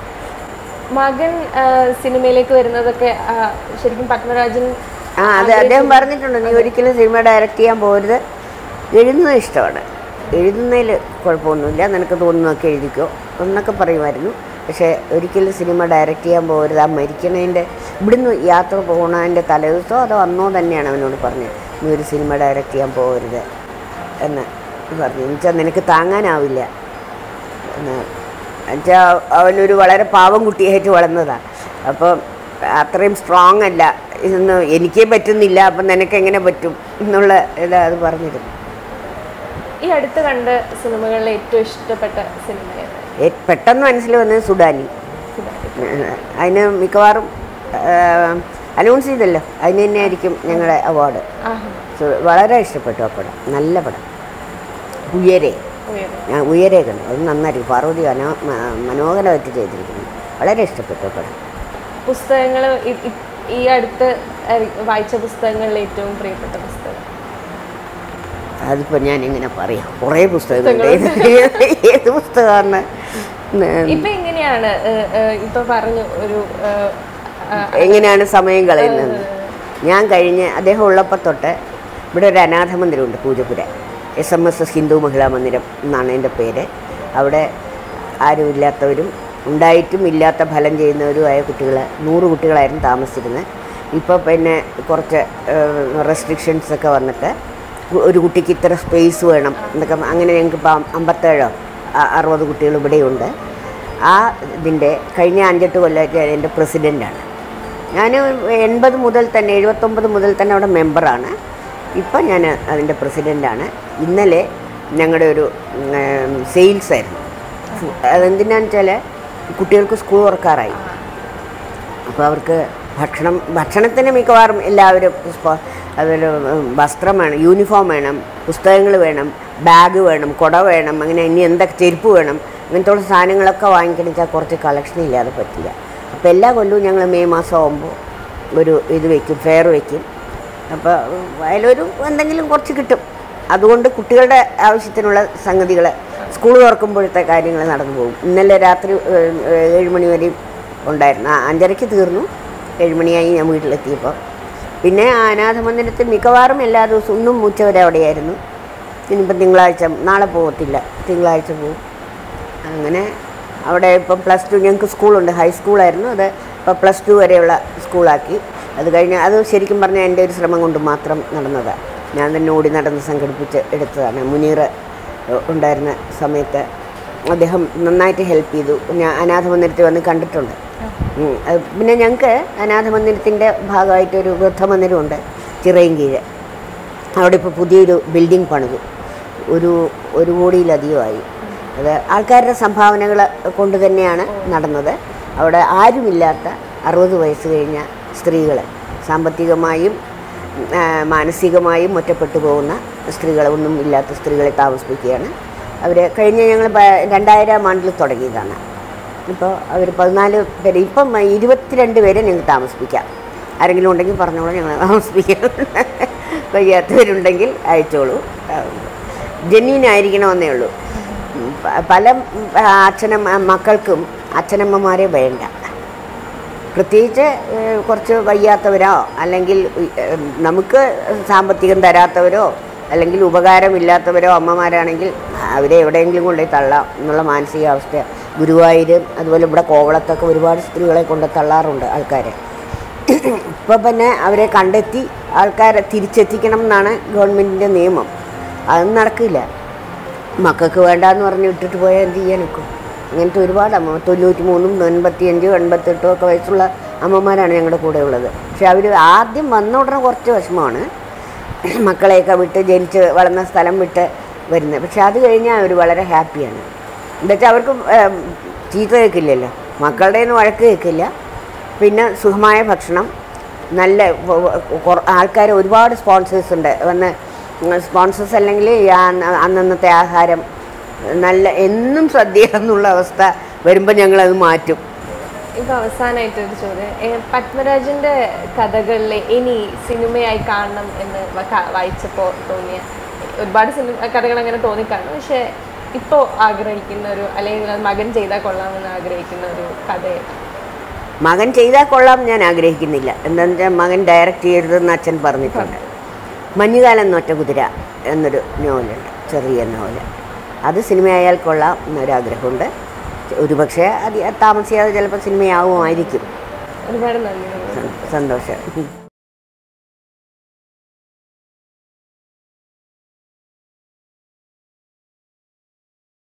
മകൻ ആ, സിനിമയിലേക്ക് വരുന്നതൊക്കെ ആ, ശരിക്കും പത്മരാജൻ ആ അത് അദ്ദേഹം പറഞ്ഞിട്ടുണ്ട് നീ ഒരിക്കലും സിനിമ ഡയറക്റ്റ് ചെയ്യാൻ പോകരുത് എഴുതുന്നത് ഇഷ്ടമാണ് എഴുതുന്നതിൽ കുഴപ്പമൊന്നുമില്ല നിനക്ക് തോന്നുന്നതൊക്കെ എഴുതിക്കോ എന്നൊക്കെ പറയുമായിരുന്നു പക്ഷേ ഒരിക്കലും സിനിമ ഡയറക്റ്റ് ചെയ്യാൻ പോകരുത് ആ മരിക്കണതിൻ്റെ ഇവിടുന്ന് യാത്ര പോകണതിൻ്റെ തലേദിവസമോ അതോ അന്നോ തന്നെയാണ് അവനോട് പറഞ്ഞത് നീ ഒരു സിനിമ ഡയറക്റ്റ് ചെയ്യാൻ പോകരുത് എന്ന് പറഞ്ഞു എന്നുവെച്ചാൽ നിനക്ക് താങ്ങാനാവില്ല എന്ന് എന്നുവെച്ചാൽ അവനൊരു വളരെ പാവം കുട്ടിയായിട്ട് വളർന്നതാണ് അപ്പം അത്രയും സ്ട്രോങ് അല്ല ഇതൊന്നും എനിക്കേ പറ്റുന്നില്ല അപ്പം നിനക്ക് എങ്ങനെ പറ്റും എന്നുള്ള ഇത് അത് പറഞ്ഞിരുന്നു ഈ അടുത്ത് കണ്ട സിനിമകളിലെ ഏറ്റവും ഇഷ്ടപ്പെട്ട സിനിമ ഏതാ? ഏ- പെട്ടെന്ന് മനസ്സിൽ വന്നത് സുഡാനി അതിന് മിക്കവാറും അനൗൺസ് ചെയ്തല്ലോ അതിന് തന്നെ ആയിരിക്കും ഞങ്ങളുടെ അവാർഡ് ആഹാ. വളരെ ഇഷ്ടപ്പെട്ടു ആ പടം നല്ല പടം ഉയരെ ഉയരം. ഞാൻ ഉയരെ കണ്ടു അത് നന്നായിരിക്കും പാർവതി മനോ മ- മനോഹരമായിട്ട് ചെയ്തിരിക്കുന്നു വളരെ ഇഷ്ടപ്പെട്ടു ആ പടം പുസ്തകങ്ങൾ ഇ- ഇ- ഈ അടുത്ത് ഇറ- വായിച്ച പുസ്തകങ്ങളിൽ ഏറ്റവും പ്രിയപ്പെട്ട പുസ്തകം അതിപ്പോൾ ഞാൻ എങ്ങനെ പറയാം കുറേ പുസ്തകങ്ങളുണ്ട് ഏത് പുസ്തകമാണ് ഇപ്പൊ എങ്ങനെയാ എങ്ങനെയാണ് ഏഹ്, ഏഹ്, ഇപ്പൊ പറഞ്ഞു ഒരു ഏഹ്, ആ, എങ്ങനെയാണ് സമയം കളയുന്നത് ഞാൻ കഴിഞ്ഞ് അദ്ദേഹം ഉള്ളപ്പോൾ തൊട്ട് ഇവിടെ ഒരു അനാഥ മന്ദിരമുണ്ട് Poojappura S M S Hindu Mahila Mandiram എന്നാണ് എൻ്റെ പേര് അവിടെ ആരുമില്ലാത്തവരും ഉണ്ടായിട്ടും ഇല്ലാത്ത ഫലം ചെയ്യുന്നവരുമായ കുട്ടികൾ നൂറ് കുട്ടികളായിരുന്നു താമസിച്ചിരുന്നത് ഇപ്പോൾ പിന്നെ കുറച്ച് റെസ്ട്രിക്ഷൻസ് ഒക്കെ വന്നിട്ട് ഒരു കുട്ടിക്ക് ഇത്ര സ്പേസ് വേണം എന്നൊക്കെ അങ്ങനെ ഞങ്ങൾക്ക് ഇപ്പം അമ്പത്തേഴോ അ- അറുപത് കുട്ടികൾ ഇവിടെയുണ്ട് ആ ഇതിൻ്റെ കഴിഞ്ഞ അഞ്ചെട്ട് കൊല്ലമായിട്ട് ഞാൻ എൻ്റെ പ്രസിഡൻ്റാണ് ഞാൻ എൺപത് മുതൽ തന്നെ എഴുപത്തൊമ്പത് മുതൽ തന്നെ അവിടെ മെമ്പറാണ് ഇപ്പം ഞാൻ അതിൻ്റെ പ്രസിഡൻ്റാണ് ഇന്നലെ ഞങ്ങളുടെ ഒരു സെയിൽസ് ആയിരുന്നു ഫു- അതെന്തിനാന്ന് വെച്ചാൽ കുട്ടികൾക്ക് സ്കൂൾ തുറക്കാറായി അപ്പോൾ അവർക്ക് ഭക്ഷണം ഭക്ഷണത്തിന് മിക്കവാറും എല്ലാവരും സ്പ- അതൊരു ഉം, വസ്ത്രം വേണം യൂണിഫോം വേണം പുസ്തകങ്ങൾ വേണം ബാഗ് വേണം കുട വേണം അങ്ങനെ ഇനി എന്തൊക്കെ ചെരുപ്പ് വേണം അങ്ങനത്തെ ഉള്ള സാധനങ്ങളൊക്കെ വാങ്ങിക്കണം വെച്ചാൽ കുറച്ച് കളക്ഷൻ ഇല്ലാതെ പറ്റില്ല അപ്പോൾ എല്ലാ കൊല്ലവും ഞങ്ങൾ മെയ് മാസം ആകുമ്പോൾ ഒരു ഇത് വയ്ക്കും ഫെയർ വയ്ക്കും അപ്പോൾ അതിലൊരു എന്തെങ്കിലും കുറച്ച് കിട്ടും അതുകൊണ്ട് കുട്ടികളുടെ ആവശ്യത്തിനുള്ള സംഗതികൾ സ്കൂൾ തുറക്കുമ്പോഴത്തെ കാര്യങ്ങൾ നടന്നു പോകും ഇന്നലെ രാത്രി ഏഹ്, ഏഴ് മണി വരെയും ഉണ്ടായിരുന്നു ആ, അഞ്ചരയ്ക്ക് തീർന്നു ഏഴുമണിയായി ഞാൻ വീട്ടിലെത്തിയപ്പോൾ പിന്നെ ആ അനാഥ മന്ദിരത്തിൽ മിക്കവാറും എല്ലാ ദിവസവും ഇന്നും ഉച്ചവരെ അവിടെയായിരുന്നു ഇനിയിപ്പം തിങ്കളാഴ്ച നാളെ പോകത്തില്ല തിങ്കളാഴ്ച പോകും അങ്ങനെ അവിടെ ഇപ്പം പ്ലസ് ടു ഞങ്ങൾക്ക് സ്കൂളുണ്ട് ഹൈസ്കൂളായിരുന്നു അത് ഇപ്പോൾ പ്ലസ് ടു വരെയുള്ള സ്കൂളാക്കി അത് കഴിഞ്ഞ് അത് ശരിക്കും പറഞ്ഞാൽ എൻ്റെ ഒരു ശ്രമം കൊണ്ട് മാത്രം നടന്നതാണ് ഞാൻ തന്നെ ഓടി നടന്ന് സംഘടിപ്പിച്ച് എടുത്തതാണ് മുനീർ ഉണ്ടായിരുന്ന സമയത്ത് അദ്ദേഹം നന്നായിട്ട് ഹെൽപ്പ് ചെയ്തു ഞാൻ അനാഥ മന്ദിരത്തിൽ വന്ന് കണ്ടിട്ടുണ്ട് ഉം. അത് പിന്നെ ഞങ്ങൾക്ക് അനാഥ മന്ദിരത്തിൻ്റെ ഭാഗമായിട്ടൊരു വൃദ്ധമന്ദിരമുണ്ട് ചിറയൻകീഴ് അവിടെ ഇപ്പോൾ പുതിയൊരു ബിൽഡിംഗ് പണിതു ഒരു ഒരു കോടിയിലധികമായി അത് ആൾക്കാരുടെ സംഭാവനകൾ കൊണ്ട് തന്നെയാണ് നടന്നത് അവിടെ ആരുമില്ലാത്ത അറുപത് വയസ്സ് കഴിഞ്ഞ സ്ത്രീകൾ സാമ്പത്തികമായും ആ, മാനസികമായും ഒറ്റപ്പെട്ടു പോകുന്ന സ്ത്രീകൾ ഒന്നും ഇല്ലാത്ത സ്ത്രീകളെ താമസിപ്പിക്കുകയാണ് അവർ കഴിഞ്ഞ ഞങ്ങൾ പ- രണ്ടായിരം ആണ്ടിൽ തുടങ്ങിയതാണ് ഇപ്പോൾ അവർ പതിനാല് പേര് ഇപ്പം ഇരുപത്തിരണ്ട് പേരെ ഞങ്ങൾക്ക് താമസിപ്പിക്കാം ആരെങ്കിലും ഉണ്ടെങ്കിൽ പറഞ്ഞോളൂ ഞങ്ങൾ താമസിപ്പിക്കാം വയ്യാത്തവരുണ്ടെങ്കിൽ അയച്ചോളൂ ജെന്യൂൻ ആയിരിക്കണമെന്നേ ഉള്ളൂ ഉം, പ- പല ഉം, അച്ഛനമ്മ മക്കൾക്കും അച്ഛനമ്മമാരെ വേണ്ട പ്രത്യേകിച്ച് ഏഹ്, കുറച്ച് വയ്യാത്തവരോ അല്ലെങ്കിൽ ഏഹ്, നമുക്ക് സാമ്പത്തികം തരാത്തവരോ അല്ലെങ്കിൽ ഉപകാരമില്ലാത്തവരോ അമ്മമാരാണെങ്കിൽ അവരെ എവിടെയെങ്കിലും കൊണ്ടുപോയി തള്ളാം എന്നുള്ള മാനസികാവസ്ഥ ഗുരുവായൂരും അതുപോലെ ഇവിടെ കോവളത്തൊക്കെ ഒരുപാട് സ്ത്രീകളെ കൊണ്ട് തള്ളാറുണ്ട് ആൾക്കാരെ ഇപ്പോൾ പിന്നെ അവരെ കണ്ടെത്തി ആൾക്കാരെ തിരിച്ചെത്തിക്കണം എന്നാണ് ഗവൺമെൻറ്റിൻ്റെ നിയമം അതൊന്നും നടക്കില്ല മക്കൾക്ക് വേണ്ടാന്ന് പറഞ്ഞ് ഇട്ടിട്ട് പോയാൽ എന്ത് ചെയ്യാനൊക്കും അങ്ങനത്തെ ഒരുപാട് അമ്മ തൊണ്ണൂറ്റി മൂന്നും എൺപത്തി അഞ്ചും എൺപത്തെട്ടും ഒക്കെ വയസ്സുള്ള അമ്മമാരാണ് ഞങ്ങളുടെ കൂടെ ഉള്ളത് പക്ഷെ അവർ ആദ്യം വന്ന ഉടനെ കുറച്ച് വിഷമമാണ് മക്കളെയൊക്കെ വിട്ട് ജനിച്ച് വളർന്ന സ്ഥലം വിട്ട് വരുന്നത് പക്ഷെ അത് കഴിഞ്ഞാൽ അവർ വളരെ ഹാപ്പിയാണ് എന്താ അവർക്ക് ഏം, ചീത്ത കേൾക്കില്ലല്ലോ മക്കളുടെ നിന്ന് വഴക്ക് കേൾക്കില്ല പിന്നെ സുഖമായ ഭക്ഷണം നല്ല ആൾക്കാർ ഒരുപാട് സ്പോൺസേഴ്സ് ഉണ്ട് വന്ന് സ്പോൺസേഴ്സ് അല്ലെങ്കിൽ ഈ അന്ന- അന്നന്നത്തെ ആഹാരം നല്ല എന്നും സദ്യ എന്നുള്ള അവസ്ഥ വരുമ്പോൾ ഞങ്ങളത് മാറ്റും ഇപ്പൊ അവസാനമായിട്ട് ഒരു ചോദ്യം ഏ, പത്മരാജന്റെ കഥകളിലെ ഇനി സിനിമയായി കാണണം എന്ന് വ- ക- വായിച്ചപ്പോ തോന്നിയ ഒരുപാട് സിനിമ കഥകൾ അങ്ങനെ തോന്നിക്കാണും പക്ഷെ ഇപ്പോൾ ആഗ്രഹിക്കുന്ന ഒരു അല്ലെങ്കിൽ അത് മകൻ ചെയ്താൽ കൊള്ളാമെന്ന് ആഗ്രഹിക്കുന്ന ഒരു കഥ മകൻ ചെയ്താൽ കൊള്ളാം ഞാൻ ആഗ്രഹിക്കുന്നില്ല എന്താണെന്ന് വെച്ചാൽ മകൻ ഡയറക്റ്റ് ചെയ്യരുതെന്ന് അച്ഛൻ പറഞ്ഞിട്ടുണ്ട് മഞ്ഞുകാലം നോറ്റ കുതിര എന്നൊരു നോവലുണ്ട് ചെറിയ നോവൽ അത് സിനിമയായാൽ കൊള്ളാം എന്നൊരാഗ്രഹമുണ്ട് ഒരുപക്ഷെ അത് താമസിയാതെ ചിലപ്പോൾ സിനിമയാവുമായിരിക്കും ഒരുപാട് നന്ദി സന്തോഷം